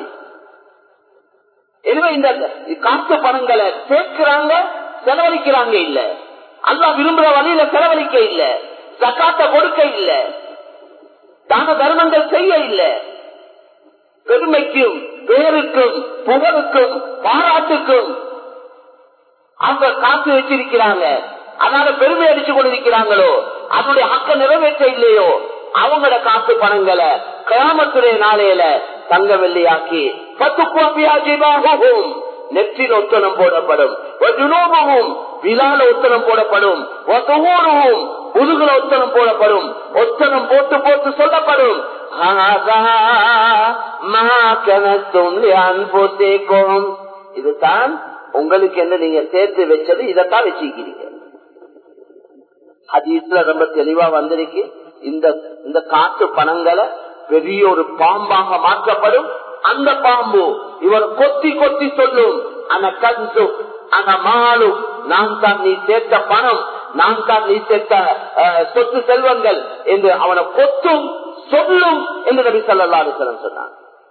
எனவே இந்த காசு பணங்களை சேர்க்கிறாங்க செலவழிக்கிறாங்க இல்ல அல்லா விரும்புற வழியில செலவழிக்க இல்ல சக்காத்த கொடுக்க இல்ல தான தர்மங்கள் செய்ய இல்ல பெருமைக்கும் பேருக்கும் புகழுக்கும் பாராட்டுக்கும் அவங்க காசு வச்சிருக்கிறாங்க அதனால பெருமை அடிச்சு கொண்டிருக்கிறாங்களோ அதனுடைய ஹக்க நிறைவேற்ற இல்லையோ அவங்களோட காசு பணங்களை கிராமத்துடைய நாளையில தங்க வெள்ளியாக்கி பத்து கோப்பியாஜிபாகவும் நெற்றில் ஒத்தனம் போடப்படும் விழால ஒத்தனம் போடப்படும் முதுகுல ஒத்தனம் போடப்படும் ஒத்தனம் போட்டு போட்டு சொல்லப்படும் இதுதான் உங்களுக்கு என்ன நீங்க சேர்த்து வச்சது இதைத்தான் வச்சுக்கிறீங்க ஹதீஸ்ல ரொம்ப தெளிவா வந்திருக்கு இந்த இந்த காட்டு பணங்களை பெரிய ஒரு பாம்பாக மாற்றப்படும் அந்த பாம்பு இவர் கொத்தி கொத்தி சொல்லும் அந்த கஞ்சு அந்த மாலும் நான் தான் நீ சேர்த்த பணம் நான் தான் நீ சேர்த்த சொத்து செல்வங்கள் என்று அவனை கொத்தும் சொல்லும் என்று நபி சல்லா அலிசலம் சொன்னாங்க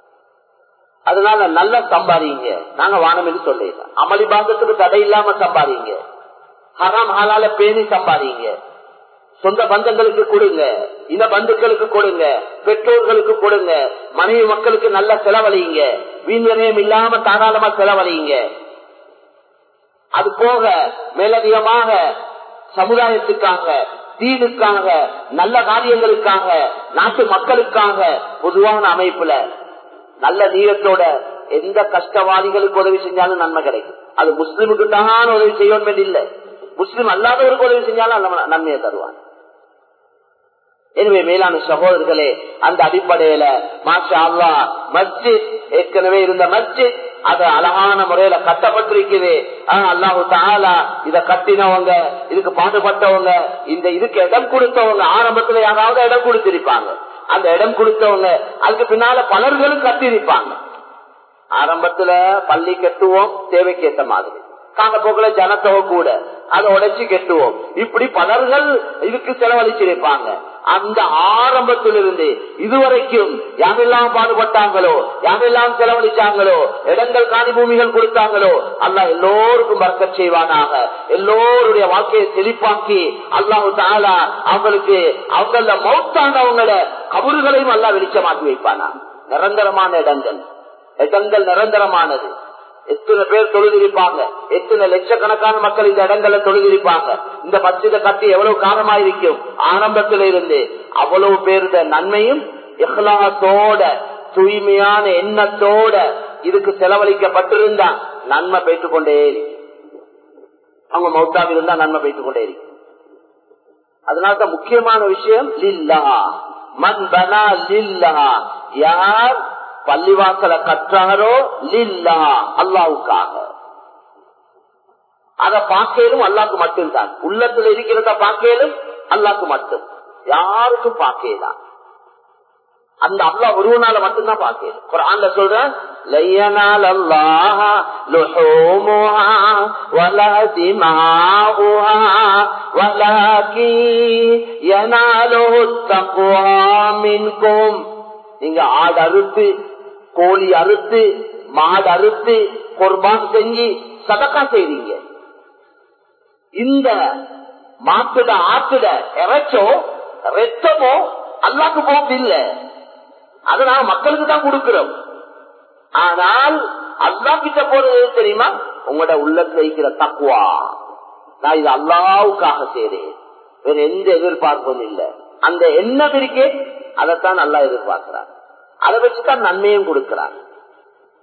அதனால நல்லா சம்பாதிங்க நாங்க வானம் என்று சொல்லிடுறோம் அமளி பாகத்துக்கு தடை இல்லாம சம்பாதிங்க ஹராம் ஹாலால பேணி சம்பாதிங்க சொந்த பந்தங்களுக்கு கொடுங்க இந்த பந்துக்களுக்கு கொடுங்க பெற்றோர்களுக்கு கொடுங்க மனைவி மக்களுக்கு நல்ல செலவழிங்க வீண்விரயம் இல்லாம தாராளமா செலவழிங்க அது போக மேலதிகமாக சமுதாயத்துக்காக தீனுக்காக நல்ல காரியங்களுக்காக நாட்டு மக்களுக்காக பொதுவான அமைப்புல நல்ல நீளத்தோட எந்த கஷ்டவாதிகளுக்கு உதவி செஞ்சாலும் நன்மை கிடைக்கும் அது முஸ்லிமுக்கு தான் உதவி செய்யணும் இல்லை முஸ்லிம் அல்லாதவருக்கு உதவி செஞ்சாலும் நன்மையை தருவாங்க எனவே மேலான சகோதரர்களே அந்த அடிப்படையில மாஷா அல்லா மஸ்ஜித் ஏற்கனவே இருந்த மஸ்ஜித் அது அழகான முறையில கட்டப்பட்டிருக்குது அல்லாஹு தாலா இத கட்டினவங்க இதுக்கு பாடுபட்டவங்க இந்த இதுக்கு இடம் கொடுத்தவங்க ஆரம்பத்துல யாராவது இடம் கொடுத்திருப்பாங்க அந்த இடம் கொடுத்தவங்க அதுக்கு பின்னால பலர்களும் கட்டியிருப்பாங்க ஆரம்பத்துல பள்ளி கட்டுவோம் தேவைக்கேற்ற மாதிரி காலப்போக்கில ஜனத்தொகை கூட அதை உடைச்சு கெட்டுவோம் இப்படி பலர்கள் இதுக்கு செலவழிச்சிருப்பாங்க அந்த ஆரம்பத்திலிருந்து இதுவரைக்கும் யாரெல்லாம் பாடுபட்டாங்களோ யாரெல்லாம் செலவழிச்சாங்களோ இடங்கள் காணி பூமிகள் கொடுத்தாங்களோ அல்ல எல்லோருக்கும் வர்க்க செய்வானாக எல்லோருடைய வாழ்க்கையை செழிப்பாக்கி அல்லாஹு தாலா அவங்களுக்கு அவங்கள மௌத்தானவங்கள கபறுகளையும் அல்லா வெளிச்சமாக்கி வைப்பானா நிரந்தரமான இடங்கள் இடங்கள் நிரந்தரமானது எத்தனை பேர் தொழுதிருப்பாங்க எத்தனை லட்சக்கணக்கான மக்கள் இந்த இடங்கள்ல தொழுதிருப்பாங்க இந்த மசித கட்டி எவ்வளவு காலமாயிருக்கும் ஆரம்பத்தில இருந்து அவ்வளவு பேருட நன்மையும் எஹ்லாசோட தூய்மையான எண்ணத்தோட இதுக்கு செலவழிக்கப்பட்டிருந்தா நன்மை பெற்றுக் கொண்டே அவங்க மௌத்தாவில் இருந்தா நன்மை பெற்றுக் கொண்டே இருக்கு அதனால்தான் முக்கியமான விஷயம் லில்லா மண் பனா லில்லா யார் பள்ளிவாசலை கற்றாரோ லில்லா அல்லாவுக்காக அத பார்க்கலும் அல்லாக்கு மட்டும்தான் உள்ளத்துல இருக்கிறத பார்க்கலும் அல்லாக்கு மட்டும் யாருக்கும் பார்க்கலாம் அந்த அல்லா ஒருவனால மட்டும்தான் பார்க்கணும் குரான்ல சொல்றேன் لينال الله لحومها ولا دماؤها ولكن يناله التقوى منكم நீங்க ஆடு அறுத்து கோழி அறுத்து மாடு அறுத்து குர்பான் செஞ்சு சதக்கா செய்றீங்க இந்த மாட்டுட ஆட்டுட இறைச்சோ ரத்தமோ அல்லாக்கு போகுது இல்ல அது நான் மக்களுக்கு தான் கொடுக்கிறோம் ஆனால் அல்லா கிட்ட போறது தெரியுமா உங்களோட உள்ளத்துல இருக்கிற தக்குவா நான் இது அல்லாவுக்காக செய்றேன் வேற எந்த எதிர்பார்ப்பும் இல்லை அந்த எண்ணம் இருக்கே அதைத்தான் நல்லா எதிர்பார்க்கிறார் அதை வச்சுதான் நன்மையும் கொடுக்கிறார்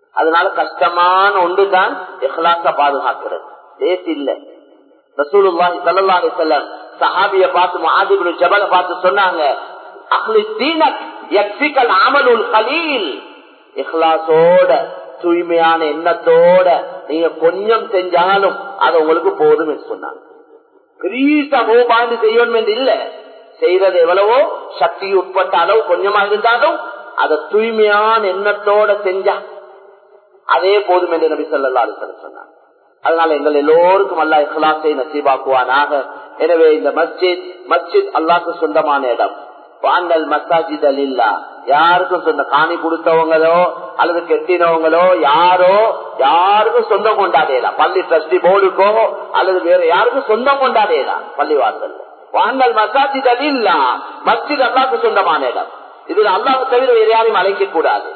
அதனால கஷ்டமான ஒன்றுதான் இஹ்லாச பாதுகாக்கிறது லேஸ் இல்ல ரசூலுல்லாஹி ஸல்லல்லாஹு அலைஹி வஸல்லம் சஹாபிய பார்த்து முஆத் இப்னு ஜபல பார்த்து சொன்னாங்க அஹ்லி தீனக் யக்ஃபிகல் அமலுல் கலீல் இஹ்லாஸோட தூய்மையான எண்ணத்தோட நீங்க கொஞ்சம் செஞ்சாலும் அது உங்களுக்கு போதும் என்று சொன்னாங்க கிரீசா மோபாண்டு செய்யணும் என்று இல்ல செய்யறது எவ்வளவோ சக்தி உட்பட்ட அளவு கொஞ்சமா இருந்தாலும் அதை தூய்மையான எண்ணத்தோட செஞ்சா அதே போதும் என்று நபி சொல்லா சொன்னாங்க அதனால எங்கள் எல்லோருக்கும் அல்லா இஹ்லாசை நசீபாக்குவானாக எனவே இந்த மஸ்ஜித் மஸ்ஜித் அல்லாக்கு சொந்தமான இடம் வாண்டல் மசாஜித் அல்லா யாருக்கும் சொந்த காணி கொடுத்தவங்களோ அல்லது கெட்டினவங்களோ யாரோ யாருக்கும் சொந்தம் கொண்டாடலாம் பள்ளி ட்ரஸ்டி போர்டுக்கோ அல்லது வேற யாருக்கும் சொந்தம் கொண்டாடலாம் பள்ளிவாசல் வாண்டல் மசாஜித் அல்லா மஸ்ஜித் அல்லாக்கு சொந்தமான இடம் இதுல அல்லாஹ் தவிர வேற யாரையும் அழைக்க கூடாது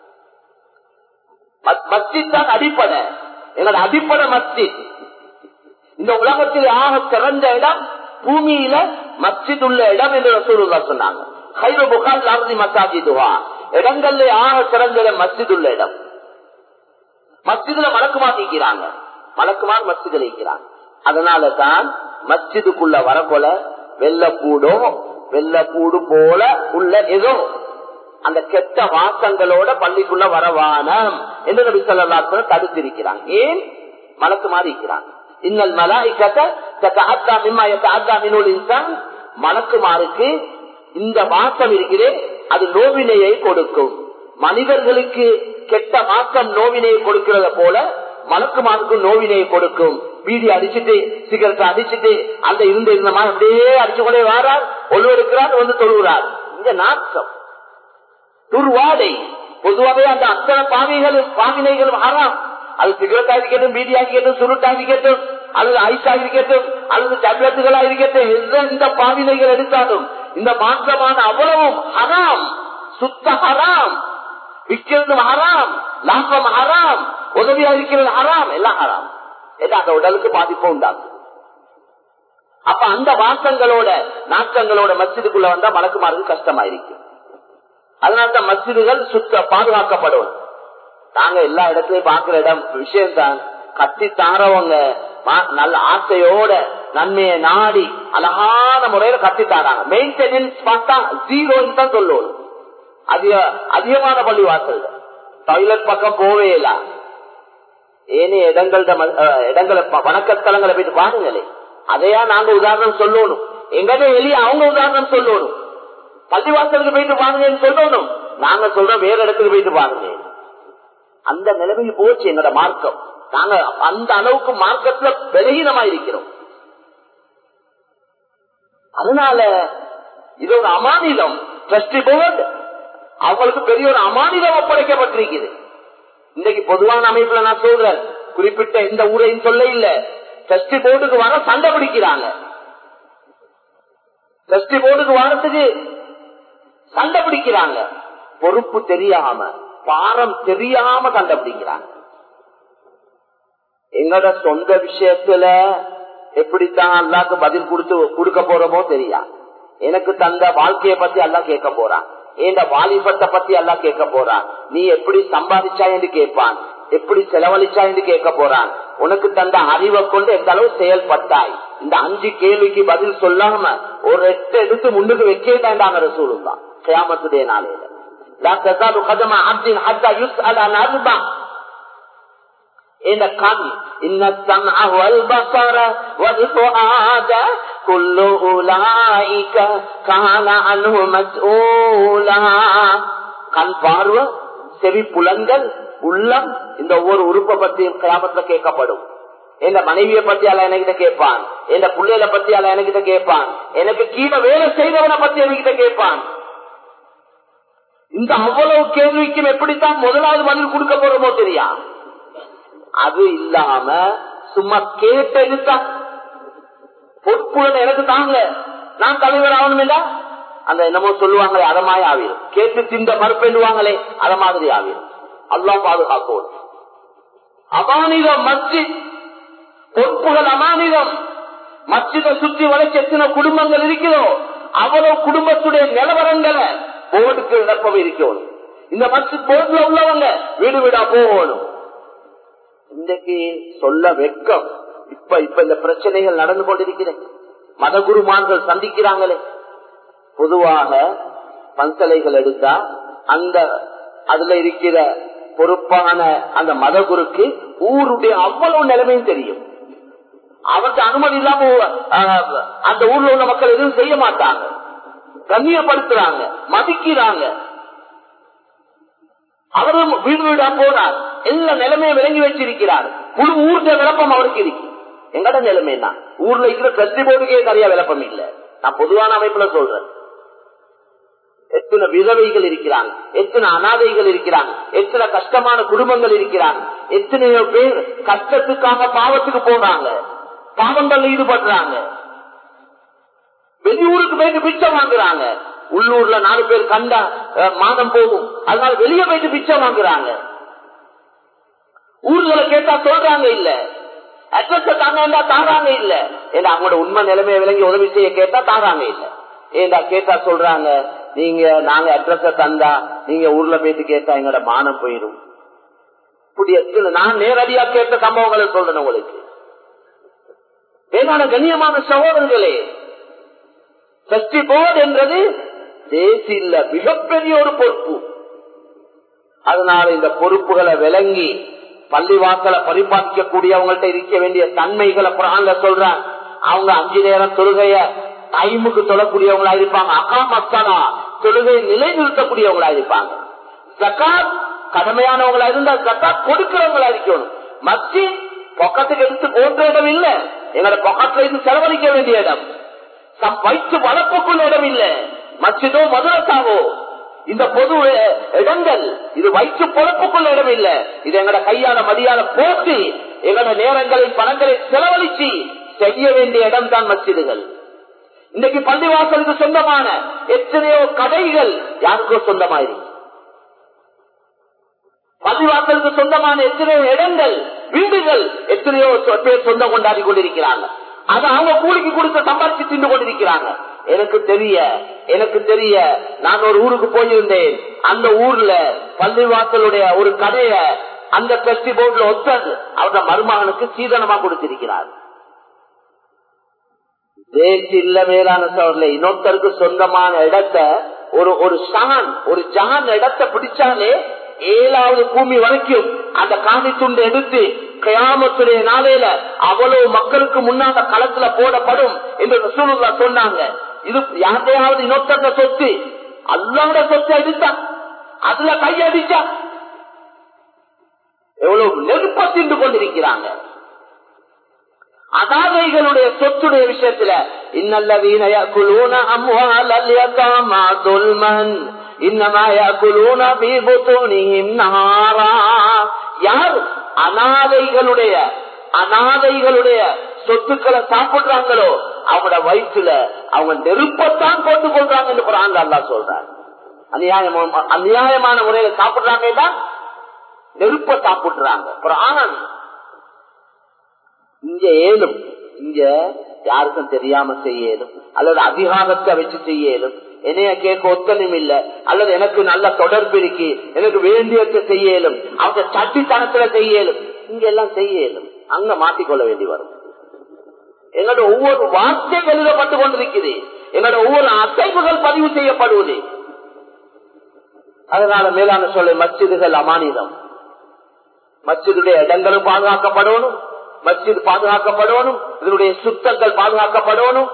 மஸ்ஜித் தான் அடிப்படை எங்களோட அடிப்படை மஸ்ஜித் இந்த உலகத்தில் ஆக சிறந்த இடம் பூமியில மஸ்ஜித் உள்ள இடம் என்று ரசூலுல்லா சொன்னாங்க ஹைரு புகார் லாபதி மசாஜிதுவா இடங்கள்ல ஆக சிறந்த இடம் மஸ்ஜித் உள்ள இடம் மஸ்ஜிதுல மலக்குமா நீக்கிறாங்க மலக்குமார் மஸ்ஜிதுல இருக்கிறாங்க அதனால தான் மஸ்ஜிதுக்குள்ள வரப்போல வெள்ளப்பூடோ வெள்ளப்பூடு போல உள்ள ஏதோ அந்த கெட்ட வாசங்களோட பள்ளிக்குள்ள வரவானம் என்று நபி சொல்லா தடுத்திருக்கிறாங்க ஏன் மலக்கு மாறி இருக்கிறாங்க இன்னல் மலாய்க்கத்தான் மலக்குமாருக்கு இந்த வாசம் இருக்கிறே அது நோவினையை கொடுக்கும் மனிதர்களுக்கு கெட்ட மாற்றம் நோவினையை கொடுக்கிறத போல மலக்குமாருக்கு நோவினையை கொடுக்கும் பீடி அடிச்சுட்டு சிகரெட் அடிச்சுட்டு அந்த இருந்த இருந்த மாதிரி அப்படியே அடிச்சு கொண்டே வாரார் ஒருவருக்கிறார் வந்து தொழுகிறார் இந்த நாட்டம் துர்வாடை பொதுவாகவே அந்த அத்தனை பாவிகளும் பாவினைகளும் ஆறாம் அது சிகரெட்டா இருக்கட்டும் பீடியா இருக்கட்டும் சுருட்டா இருக்கட்டும் அல்லது ஐஸா இருக்கட்டும் அல்லது டேப்லெட்டுகளா இருக்கட்டும் எந்த பாவினைகள் எடுத்தாலும் இந்த மாற்றமான அவ்வளவும் ஹராம் சுத்த ஹராம் விற்கிறதும் ஹராம் லாபம் ஹராம் உதவியா இருக்கிறது ஹராம் எல்லாம் ஹராம் அந்த உடலுக்கு பாதிப்பு உண்டாகும் அப்ப அந்த வாசங்களோட நாட்டங்களோட மசிதுக்குள்ள வந்தா மலக்குமாருக்கு கஷ்டமாயிருக்கும் அதனால்தான் மசிதுகள் சுத்த பாதுகாக்கப்படும் நாங்க எல்லா இடத்துலயும் பாக்குற இடம் விஷயம் தான் கட்டி தாரவங்க நல்ல ஆசையோட நன்மையை நாடி அழகான முறையில கட்டி தாராங்க மெயின்டெனன்ஸ் பார்த்தா ஜீரோன்னு தான் சொல்லணும் அதிக அதிகமான பள்ளி வாசல் டாய்லெட் பக்கம் போவே இல்ல ஏனைய இடங்கள்ட இடங்களை வணக்கத்தலங்களை போயிட்டு பாருங்களே அதையா நாங்க உதாரணம் சொல்லணும் எங்கனே வெளியே அவங்க உதாரணம் சொல்லணும் பள்ளிவாசலுக்கு போயிட்டு பாருங்கன்னு சொல்லணும் நாங்க சொல்றோம் வேற இடத்துக்கு போயிட்டு பாருங்க அந்த நிலைமைக்கு போச்சு எங்களோட மார்க்கம் நாங்க அந்த அளவுக்கு மார்க்கத்துல பலகீனமா இருக்கிறோம் அதனால இது ஒரு அமானிதம் ட்ரஸ்டி போர்டு அவங்களுக்கு பெரிய ஒரு அமானிதம் ஒப்படைக்கப்பட்டிருக்குது இன்னைக்கு பொதுவான அமைப்புல நான் சொல்றேன் குறிப்பிட்ட எந்த ஊரையும் சொல்ல இல்ல ட்ரஸ்டி போர்டுக்கு வர சண்டை பிடிக்கிறாங்க ட்ரஸ்டி போர்டுக்கு வரத்துக்கு சண்டை பிடிக்கிறாங்க பொறுப்பு தெரியாம பாரம் தெரியாம சண்டை பிடிக்கிறாங்க எங்களோட சொந்த விஷயத்துல எப்படித்தான் அல்லாக்கு பதில் கொடுத்து கொடுக்க போறோமோ தெரியா எனக்கு தந்த வாழ்க்கைய பத்தி எல்லாம் கேட்க போறான் என் வாலிபத்தை பத்தி எல்லாம் கேட்க போறான் நீ எப்படி சம்பாதிச்சா என்று கேட்பான் எப்படி செலவழிச்சா என்று கேட்க போறான் உனக்கு தந்த அறிவை கொண்டு எந்த அளவு செயல்பட்டாய் இந்த அஞ்சு கேள்விக்கு பதில் சொல்லாம ஒரு எட்டு எடுத்து முன்னுக்கு வைக்க வேண்டாம் ரசூலுதான் கியாமத்துடைய நாளையில لا تزال قدم عبد حتى يسأل عن أربع إن كان إن السمع والبصر والفؤاد كل أولئك كان عنه مسؤولا கண் பார்வை செவி புலன்கள் உள்ளம் இந்த ஒவ்வொரு உறுப்பை பற்றியும் கிராமத்துல கேட்கப்படும் என் மனைவியை பத்தி அல்ல என்கிட்ட கேட்பான் என் பிள்ளைகளை பத்தி அல்ல என்கிட்ட கேட்பான் எனக்கு கீழே வேலை செய்தவனை பத்தி என்கிட்ட கேட்பான் இந்த அவ்வளவு கேள்விக்கும் எப்படித்தான் முதலாவது பதில் கொடுக்க போறோமோ தெரியா அது இல்லாம சும்மா கேட்ட எடுத்தா பொற்புலன் எனக்கு தாங்க நான் தலைவர் ஆகணும் அந்த என்னமோ சொல்லுவாங்களே அதமாய் ஆவிடும் கேட்டு திந்த மறுப்பெண்டுவாங்களே அத மாதிரி ஆவிடும் அல்லா பாதுகாக்கோடு அமானிதம் மஸ்ஜித் பொறுப்புகள் அமானிதம் மஸ்ஜிதை சுற்றி வளைச்சு எத்தனை குடும்பங்கள் இருக்கிறோம் அவ்வளவு குடும்பத்துடைய நிலவரங்களை போர்டுக்கு இழப்பவை இருக்கணும் இந்த மஸ்ஜித் போர்ட்ல உள்ளவங்க வீடு வீடா போகணும் இன்னைக்கு சொல்ல வெக்கம் இப்ப இப்ப இந்த பிரச்சனைகள் நடந்து கொண்டிருக்கிறேன் மதகுருமான்கள் சந்திக்கிறாங்களே பொதுவாக பந்தலைகள் எடுத்தா அந்த அதுல இருக்கிற பொறுப்பான அந்த மதகுருக்கு ஊருடைய அவ்வளவு நிலைமையும் தெரியும் அவருக்கு அனுமதி இல்லாம அஹ், அந்த ஊர்ல உள்ள மக்கள் எதுவும் செய்ய மாட்டாங்க கண்ணியப்படுத்துறாங்க மதிக்கிறாங்க அவரும் வீடு வீடா போனார் எல்லா நிலைமையும் விளங்கி வச்சிருக்கிறார் முழு ஊர்ல விளப்பம் அவருக்கு இருக்கு எங்கட நிலைமை தான் ஊர்ல இருக்கிற பிரதி போர்டுக்கே நிறைய விளப்பம் இல்ல நான் பொதுவான அமைப்புல சொல்றேன் எத்தனை விதவைகள் இருக்கிறாங்க எத்தனை அனாதைகள் இருக்கிறாங்க எத்தனை கஷ்டமான குடும்பங்கள் இருக்கிறாங்க எத்தனையோ பேர் கஷ்டத்துக்காக பாவத்துக்கு போறாங்க பாவங்கள்ல ஈடுபடுறாங்க வெளியூருக்கு போயிட்டு பிச்சை வாங்குறாங்க உள்ளூர்ல நாலு பேர் கண்டா அஹ், மாதம் போகும் அதனால வெளியே போயிட்டு பிச்சை வாங்குறாங்க ஊர்களை கேட்டா சொல்றாங்க இல்ல அட்ரஸ் தாங்க தாராங்க இல்ல ஏன்னா அவங்களோட உண்மை நிலைமையை விளங்கி உதவி செய்ய கேட்டா தாராங்க இல்ல ஏண்டா கேட்டா சொல்றாங்க நீங்க நாங்க அட்ரஸ் தந்தா நீங்க ஊர்ல போயிட்டு கேட்டா எங்களோட மானம் போயிடும் இப்படி எத்தனை நான் நேரடியா கேட்ட சம்பவங்களை சொல்றேன் உங்களுக்கு வேளாண் கண்ணியமான சகோதரர்களே சஷ்டி போர்டு என்றது தேசிய இல்ல மிகப்பெரிய ஒரு பொறுப்பு அதனால இந்த பொறுப்புகளை விளங்கி பள்ளிவாசலை பரிபாலிக்கக்கூடியவங்கள்ட்ட இருக்க வேண்டிய தன்மைகளை குரான்ல சொல்றான் அவங்க அஞ்சு நேரம் தொழுகைய டைமுக்கு தொழக்கூடியவங்களா இருப்பாங்க அக்கா மக்களா தொழுகையை நிலைநிறுத்தக்கூடியவங்களா இருப்பாங்க ஜக்காத் கடமையானவங்களா இருந்தா ஜக்காத் கொடுக்கிறவங்களா இருக்கணும் மத்தி பொக்கத்துக்கு எடுத்து போன்ற இடம் இல்ல எங்களோட பொக்கத்துல இருந்து செலவழிக்க வேண்டிய இடம் தம் வயிற்று வளர்ப்புக்குள்ள இடம் இல்ல மச்சிதோ மதுரசாவோ இந்த பொது இடங்கள் இது வயிற்று பொழப்புக்குள்ள இடம் இல்ல இது எங்கட கையால மடியால போட்டு எங்கட நேரங்களை பணங்களை செலவழிச்சு செய்ய வேண்டிய இடம் தான் மச்சிதுகள் இன்னைக்கு பள்ளிவாசலுக்கு சொந்தமான எத்தனையோ கடைகள் யாருக்கோ சொந்தமாயிருக்கு பள்ளிவாசலுக்கு சொந்தமான எத்தனையோ இடங்கள் வீடுகள் எத்தனையோ சொ- பேர் சொந்தம் கொண்டாடி கொண்டிருக்கிறாங்க அதை அவங்க கூலிக்கு கொடுத்து சம்பாதிச்சு தின்னு கொண்டிருக்கிறாங்க எனக்கு தெரிய எனக்கு தெரிய நான் ஒரு ஊருக்கு போயிருந்தேன் அந்த ஊர்ல பள்ளிவாசலுடைய ஒரு கடைய அந்த பெஸ்டி போர்ட்ல ஒத்தது அவரோட மருமகனுக்கு சீதனமா கொடுத்திருக்கிறார் தேசி இல்ல மேலான சோழர்ல இன்னொருத்தருக்கு சொந்தமான இடத்தை ஒரு ஒரு ஷான் ஒரு ஜான் இடத்தை பிடிச்சாலே ஏழாவது பூமி வரைக்கும் அந்த காணி துண்டு எடுத்து கயாமத்துடைய நாளையில அவ்வளவு மக்களுக்கு முன்னால களத்துல போடப்படும் என்று ரசூலுல்லா சொன்னாங்க இது யாரையாவது இன்னொருத்தர சொத்து அல்லாத சொத்தை எடுத்தா அதுல கையடிச்சா எவ்வளவு நெருப்ப தின்று கொண்டிருக்கிறாங்க அனாதைகளுடைய சொத்துடைய விஷயத்துல இன்னல்லவீன يأكلون أموال اليتامى ظلما إنما يأكلون في بطونهم نارا யார் அனாதைகளுடைய அனாதைகளுடைய சொத்துக்களை சாப்பிடுறாங்களோ அவங்களோட வயிற்றுல அவங்க நெருப்பத்தான் போட்டுக் கொள்றாங்க என்று குரான் அல்லா சொல்றாங்க அநியாயமா அநியாயமான முறையில சாப்பிடுறாங்கன்னா நெருப்ப சாப்பிடுறாங்க குரான் இங்க ஏலும் இங்க யாருக்கும் தெரியாம செய்யலும் அல்லது அதிகாரத்தை வச்சு செய்யலும் என்னைய கேட்க ஒத்தனும் இல்ல அல்லது எனக்கு நல்ல தொடர்பு இருக்கு எனக்கு வேண்டியதை செய்யலும் அவங்க சட்டித்தனத்துல செய்யலும் இங்க எல்லாம் செய்யலும் அங்க மாட்டிக்கொள்ள வேண்டி வரும் எங்களோட ஒவ்வொரு வார்த்தைகள் எழுதப்பட்டு கொண்டிருக்குது எங்களோட ஒவ்வொரு அசைவுகள் பதிவு செய்யப்படுவது அதனால மேலான சொல்ல மச்சிதுகள் அமானிதம் மச்சிதுடைய இடங்களும் பாதுகாக்கப்படணும் மஸ்ஜித் பாதுகாக்கப்படணும் இதனுடைய சுத்தங்கள் பாதுகாக்கப்படணும்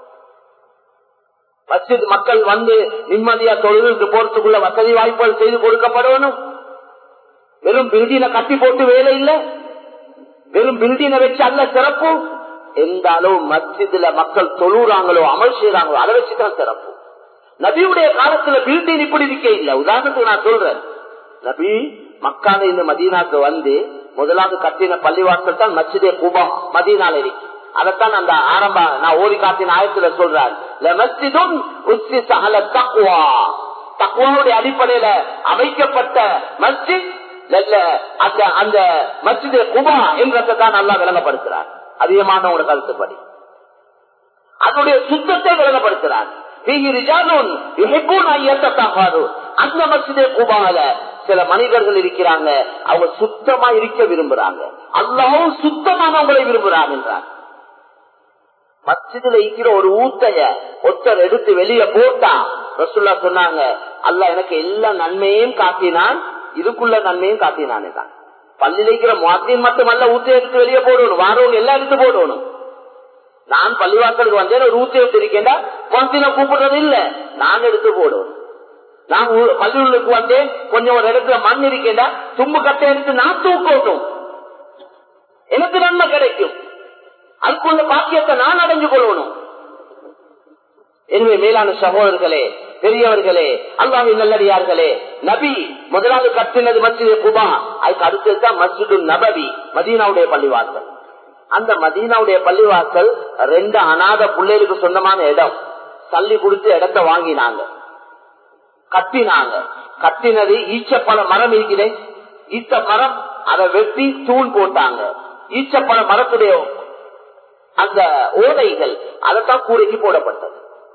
மஸ்ஜித் மக்கள் வந்து நிம்மதியா தொழிலுக்கு போறதுக்குள்ள வசதி வாய்ப்புகள் செய்து கொடுக்கப்படணும் வெறும் பில்டினை கட்டி போட்டு வேலை இல்ல வெறும் பில்டினை வச்சு அல்ல சிறப்பு எந்த அளவு மஸ்ஜிதுல மக்கள் தொழுறாங்களோ அமல் செய்யறாங்களோ அதை வச்சுதான் சிறப்பு நபியுடைய காலத்துல பில்டின் இப்படி இருக்க இல்ல உதாரணத்துக்கு நான் சொல்றேன் நபி மக்கான இந்த மதீனாக்கு வந்து முதலாவது கட்டின பள்ளிவாசல் தான் மச்சிதே குபா மதீனால இருக்கு அதைத்தான் அந்த ஆரம்ப நான் ஓடி காட்டின ஆயத்துல சொல்றார் தக்குவாவுடைய அடிப்படையில அமைக்கப்பட்ட மஸ்ஜித் அந்த அந்த மஸ்ஜிதே குபா என்றதை தான் நல்லா விளங்கப்படுத்துறார் அதிகமானவங்களோட கருத்துப்படி அதனுடைய சுத்தத்தை விளங்கப்படுத்துறார் அந்த மசிதே குபால சில மனிதர்கள் இருக்கிறாங்க அவங்க சுத்தமா இருக்க விரும்புறாங்க அல்லாவும் சுத்தமானவங்களை விரும்புறாங்க என்றார் மஸ்ஜிதுல இருக்கிற ஒரு ஊத்தைய ஒருத்தர் எடுத்து வெளியே போட்டா ரசுல்லா சொன்னாங்க அல்ல எனக்கு எல்லா நன்மையும் காட்டினான் இதுக்குள்ள நன்மையும் காட்டினானே தான் பள்ளியில இருக்கிற மாத்தின் மட்டுமல்ல ஊத்தைய எடுத்து வெளியே போடணும் வாரவங்க எல்லாம் எடுத்து போடணும் நான் பள்ளிவாசலுக்கு வந்தேன் ஒரு ஊத்தி எடுத்திருக்கேன்டா மாத்தின கூப்பிடுறது இல்ல நான் எடுத்து போடணும் நான் பள்ளியுள்ளுக்கு வந்தேன் கொஞ்சம் ஒரு இடத்துல மண் இருக்கேன்டா தும்பு கட்டை எடுத்து நான் தூக்கணும் எனக்கு நன்மை கிடைக்கும் அதுக்குள்ள பாக்கியத்தை நான் அடைஞ்சு கொள்ளணும் எனவே மேலான சகோதரர்களே பெரியவர்களே அல்லாவின் நல்லடியார்களே நபி முதலாவது கட்டினது மஸ்ஜித் குபா அதுக்கு அடுத்தது தான் மஸ்ஜிது நபவி மதீனாவுடைய பள்ளிவாசல் அந்த மதீனாவுடைய பள்ளிவாசல் ரெண்டு அநாத பிள்ளைகளுக்கு சொந்தமான இடம் தள்ளி கொடுத்து இடத்த வாங்கினாங்க கட்டினாங்க கட்டினது ஈச்சப்பழ மரம் இருக்கிறேன் ஈச்ச மரம் அதை வெட்டி தூண் போட்டாங்க ஈச்சப்பழ மரத்துடைய அந்த ஓடைகள் அதைத்தான் கூரைக்கு போடப்பட்டது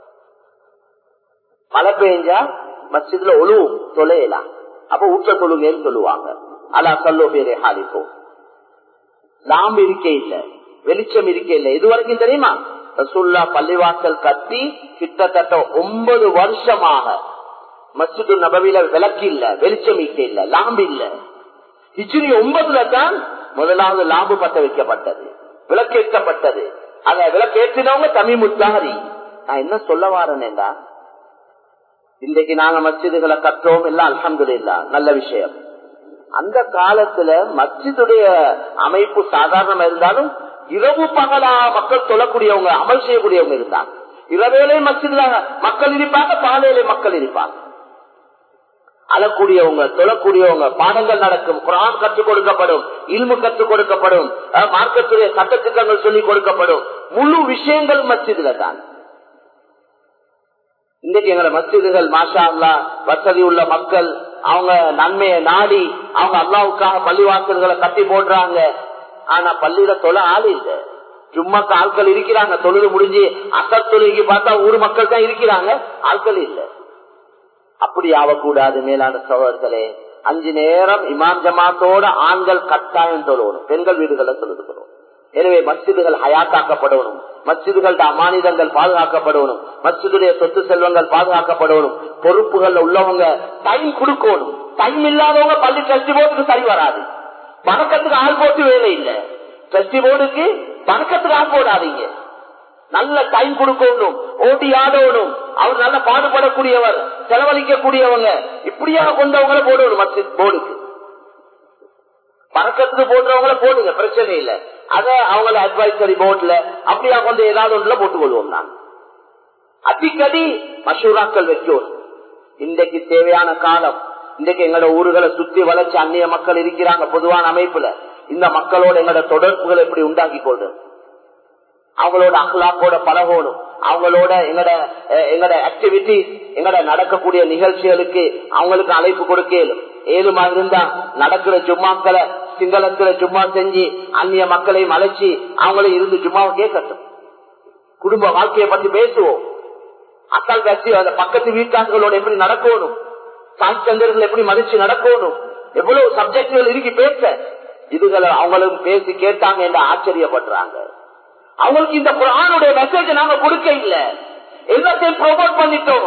மழை பெஞ்சா மசிதுல ஒழுவும் தொலையலாம் அப்ப ஊற்ற தொழுங்கன்னு சொல்லுவாங்க அல்லா சொல்லோ பேரே ஹாலிப்போம் லாம்பு இருக்கே இல்ல வெளிச்சம் இருக்கே இல்ல இது வரைக்கும் தெரியுமா ரசுல்லா பள்ளிவாசல் கட்டி கிட்டத்தட்ட ஒன்பது வருஷமாக மசிது நபவில விளக்கு இல்ல வெளிச்சம் இருக்கே இல்ல லாம்பு இல்ல ஹிஜ்ரி ஒன்பதுல தான் முதலாவது லாம்பு பத்த வைக்கப்பட்டது விளக்கேற்றப்பட்டது அத விளக்கேற்றினவங்க தமிழ் முத்தாரி நான் என்ன சொல்ல வாரேன்டா இன்றைக்கு நாங்க மஸ்ஜிதுகளை கற்றோம் எல்லாம் அலமது இல்லா நல்ல விஷயம் அந்த காலத்துல மஸ்ஜிதுடைய அமைப்பு சாதாரணமா இருந்தாலும் இரவு பகலா மக்கள் சொல்லக்கூடியவங்க அமல் செய்யக்கூடியவங்க இருந்தாங்க இரவேலே மஸ்ஜிதுல மக்கள் இருப்பாங்க பாலையிலே மக்கள் இருப்பாங்க அழக்கூடியவங்க தொழக்கூடியவங்க பாடங்கள் நடக்கும் குரான் கற்றுக் கொடுக்கப்படும் இல்மு கற்றுக் கொடுக்கப்படும் மார்க்கத்துடைய சட்டத்திட்டங்கள் சொல்லிக் கொடுக்கப்படும் முழு விஷயங்கள் மஸ்ஜிதுல தான் இன்றைக்கு எங்களை மஸ்ஜிதுகள் மாஷா அல்லா வசதி உள்ள மக்கள் அவங்க நன்மையை நாடி அவங்க அல்லாவுக்காக பள்ளிவாசல்களை கட்டி போடுறாங்க ஆனா பள்ளியில தொலை ஆள் இல்லை சும்மாக்கு ஆட்கள் இருக்கிறாங்க தொழில் முடிஞ்சு அசத் தொழிலுக்கு பார்த்தா ஊர் மக்கள் தான் இருக்கிறாங்க ஆட்கள் இல்லை அப்படி ஆகக்கூடாது மேலான சகோதரர்களே அஞ்சு நேரம் இமாம் ஜமாத்தோட ஆண்கள் கட்டாயம் தொழுவணும் பெண்கள் வீடுகளை தொழுதுகிறோம் எனவே மஸ்ஜிதுகள் ஹயாத்தாக்கப்படணும் மஸ்ஜிதுகள் அமானிதங்கள் பாதுகாக்கப்படணும் மஸ்ஜிதுடைய சொத்து செல்வங்கள் பாதுகாக்கப்படணும் பொறுப்புகள் உள்ளவங்க டைம் கொடுக்கணும் டைம் இல்லாதவங்க பள்ளி ட்ரஸ்டி போர்டுக்கு சரி வராது பணக்கத்துக்கு ஆள் போட்டு வேலை இல்லை ட்ரஸ்டி போர்டுக்கு பணக்கத்துக்கு ஆள் போடாதீங்க நல்ல டைம் கொடுக்கணும் ஓட்டி ஆடணும் அவர் நல்ல பாடுபடக்கூடியவர் செலவழிக்கக்கூடியவங்க இப்படியாக கொண்டவங்களை போடணும் மஸ்ஜித் போர்டுக்கு பறக்கத்துக்கு போடுறவங்கள போடுங்க பிரச்சனை இல்ல அத அவங்கள அட்வைசரி போர்ட்ல அப்படியா கொண்டு ஏதாவது ஒன்றுல போட்டுக் கொள்வோம் நான் அடிக்கடி மசூராக்கள் வைக்கணும் இன்றைக்கு தேவையான காலம் இன்றைக்கு எங்களோட ஊர்களை சுத்தி வளர்ச்சி அந்நிய மக்கள் இருக்கிறாங்க பொதுவான அமைப்புல இந்த மக்களோட எங்களோட தொடர்புகளை எப்படி உண்டாக்கி கொள்றது அவங்களோட அகலாக்கோட பழகணும் அவங்களோட எங்கட எங்கட ஆக்டிவிட்டி எங்கட நடக்கக்கூடிய நிகழ்ச்சிகளுக்கு அவங்களுக்கு அழைப்பு கொடுக்க ஏழுமா இருந்தா நடக்கிற ஜும்மாக்களை சிங்களத்துல ஜும்மா செஞ்சு அந்நிய மக்களையும் அழைச்சி அவங்களையும் இருந்து ஜும்மாவை கேட்கட்டும் குடும்ப வாழ்க்கையை பத்தி பேசுவோம் அக்கால் கட்சி அந்த பக்கத்து வீட்டாளர்களோட எப்படி நடக்கணும் சாட்சந்தர்கள் எப்படி மதிச்சு நடக்கணும் எவ்வளவு சப்ஜெக்டுகள் இருக்கு பேச இதுகளை அவங்களும் பேசி கேட்டாங்க என்று ஆச்சரியப்படுறாங்க அவங்களுக்கு இந்த குரானுடைய மெசேஜ் நாங்க கொடுக்க இல்ல எல்லாத்தையும் ப்ரொமோட் பண்ணிட்டோம்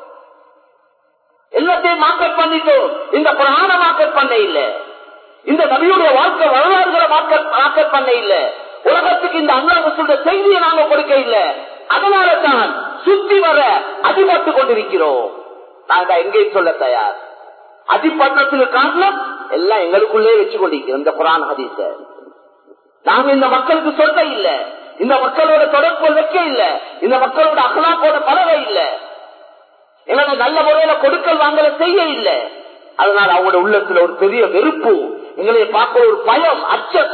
எல்லாத்தையும் மார்க்கெட் பண்ணிட்டோம் இந்த குரான மார்க்கெட் பண்ண இல்ல இந்த நபியுடைய வாழ்க்கை வரலாறுகளை மார்க்கெட் பண்ண இல்ல உலகத்துக்கு இந்த அண்ணாங்க சொல்ற செய்தியை நாங்க கொடுக்க இல்ல அதனால தான் சுத்தி வர அடிபட்டு கொண்டிருக்கிறோம் நாங்க எங்கேயும் சொல்ல தயார் அடிப்பட்டத்துக்கு காரணம் எல்லாம் எங்களுக்குள்ளே வச்சு கொண்டிருக்கிறோம் இந்த குரான் ஹதீச நாங்க இந்த மக்களுக்கு சொல்ல இல்ல இந்த மக்களோட தொடர்பு வைக்க இல்ல இந்த மக்களோட அகலாக்கோட பலவை இல்ல எங்களோட நல்ல முறையில கொடுக்கல் வாங்கல செய்ய இல்ல அதனால அவங்களோட உள்ளத்துல ஒரு பெரிய வெறுப்பு எங்களை பார்க்க ஒரு பயம் அச்சம்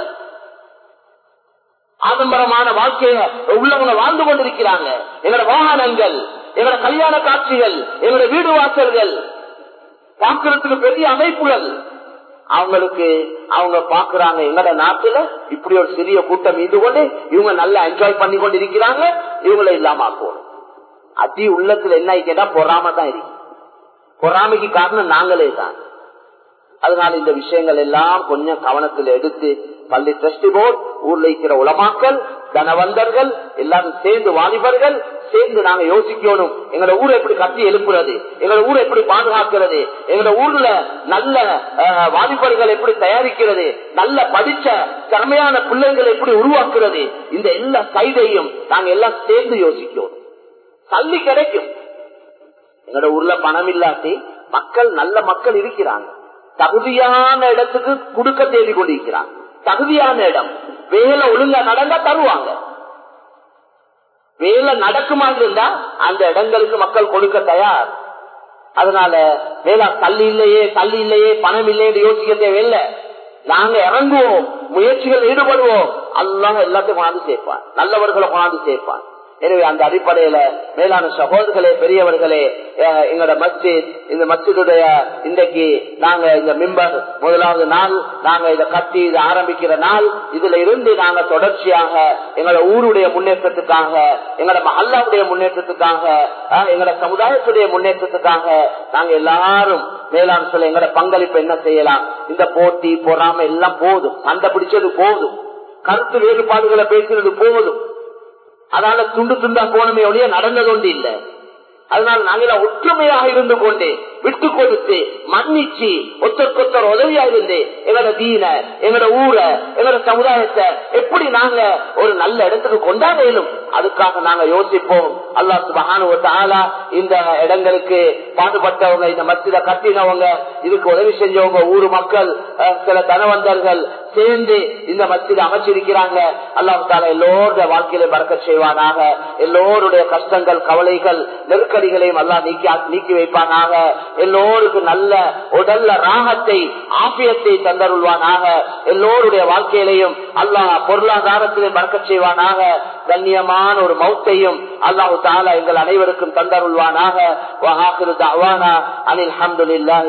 ஆடம்பரமான வாழ்க்கைய உள்ளவங்க வாழ்ந்து கொண்டிருக்கிறாங்க எங்களோட வாகனங்கள் எங்களோட கல்யாண காட்சிகள் எங்களோட வீடு வாசல்கள் பார்க்கறதுக்கு பெரிய அமைப்புகள் அவங்களுக்கு அவங்க பாக்குறாங்க எங்கட நாட்டுல இப்படி ஒரு சிறிய கூட்டம் மீது கொண்டு இவங்க நல்லா என்ஜாய் பண்ணி கொண்டு இருக்கிறாங்க இவங்களை இல்லாம ஆக்கணும் அதி உள்ளத்துல என்ன கேட்டா பொறாம தான் இருக்கு பொறாமைக்கு காரணம் நாங்களே தான் அதனால இந்த விஷயங்கள் எல்லாம் கொஞ்சம் கவனத்தில் எடுத்து பள்ளி டிரஸ்டி போர்ட் ஊர்ல இருக்கிற உலமாக்கள் தனவந்தர்கள் எல்லாரும் சேர்ந்து வாலிபர்கள் சேர்ந்து நாங்க யோசிக்கணும் எங்களோட ஊரை எப்படி கட்டி எழுப்புறது எங்களோட ஊரை எப்படி பாதுகாக்கிறது எங்களோட ஊர்ல நல்ல அஹ், வாலிபர்கள் எப்படி தயாரிக்கிறது நல்ல படிச்ச திறமையான பிள்ளைகளை எப்படி உருவாக்குறது இந்த எல்லா சைடையும் நாங்க எல்லாம் சேர்ந்து யோசிக்கணும் தள்ளி கிடைக்கும் எங்களோட ஊர்ல பணம் இல்லாட்டி மக்கள் நல்ல மக்கள் இருக்கிறாங்க தகுதியான இடத்துக்கு குடுக்க தேடி கொண்டிருக்கிறாங்க தகுதியான இடம் வேலை ஒழுங்கா நடந்தா தருவாங்க வேலை நடக்குமா இருந்தா அந்த இடங்களுக்கு மக்கள் கொடுக்க தயார் அதனால வேளா தள்ளி இல்லையே தள்ளி இல்லையே பணம் இல்லையே யோசிக்க தேவையில்லை நாங்க இறங்குவோம் முயற்சிகள் ஈடுபடுவோம் அல்லாஹ் எல்லாத்தையும் கொண்டாந்து சேர்ப்பான் நல்லவர்களை கொண்டாந்து சேர்ப்பான் எனவே அந்த அடிப்படையில மேலான சகோதரர்களே பெரியவர்களே அஹ், எங்களோட மஸ்ஜித் இந்த மஸ்ஜிதுடைய இன்றைக்கு நாங்க இந்த மிம்பர் முதலாவது நாள் நாங்க இதை கட்டி இதை ஆரம்பிக்கிற நாள் இதுல இருந்து நாங்க தொடர்ச்சியாக எங்களோட ஊருடைய முன்னேற்றத்துக்காக எங்களோட மஹல்லாவுடைய முன்னேற்றத்துக்காக அஹ், எங்களோட சமுதாயத்துடைய முன்னேற்றத்துக்காக நாங்க எல்லாரும் மேலான சொல்ல எங்களோட பங்களிப்பு என்ன செய்யலாம் இந்த போட்டி பொறாம எல்லாம் போதும் சண்டை பிடிச்சது போதும் கருத்து வேறுபாடுகளை பேசுறது போதும் அதனால துண்டு துண்டா போனமே ஒழிய நடந்தது ஒன்று இல்லை அதனால நாங்கள் ஒற்றுமையாக இருந்து கொண்டு விட்டு கொடுத்து மன்னிச்சு ஒத்தற்கொத்தர் உதவியா இருந்து எங்களோட தீன எங்களோட ஊரை எங்களோட சமுதாயத்தை எப்படி நாங்க ஒரு நல்ல இடத்துக்கு கொண்டாட இயலும் அதுக்காக நாங்க யோசிப்போம் அல்லா சுபகான இந்த இடங்களுக்கு பாடுபட்டவங்க இந்த மத்தியில கட்டினவங்க இதுக்கு உதவி செஞ்சவங்க ஊர் மக்கள் அஹ், சில தனவந்தர்கள் சேர்ந்து இந்த மத்தியில அமைச்சிருக்கிறாங்க அல்லாஹ் தாலா எல்லோருடைய வாழ்க்கையில பறக்க செய்வானாக எல்லோருடைய கஷ்டங்கள் கவலைகள் நெருக்கடிகளையும் எல்லாம் நீக்கி நீக்கி வைப்பானாக எல்லோருக்கும் நல்ல உடல்ல ராகத்தை ஆபியத்தை தந்தருள்வானாக எல்லோருடைய வாழ்க்கையிலையும் அல்லாஹ் பொருளாதாரத்திலே பறக்க செய்வானாக கண்ணியமான ஒரு மௌத்தையும் அல்லாஹு தாலா எங்கள் அனைவருக்கும் தந்தருள்வானாக அனில் அஹமதுல்லாஹி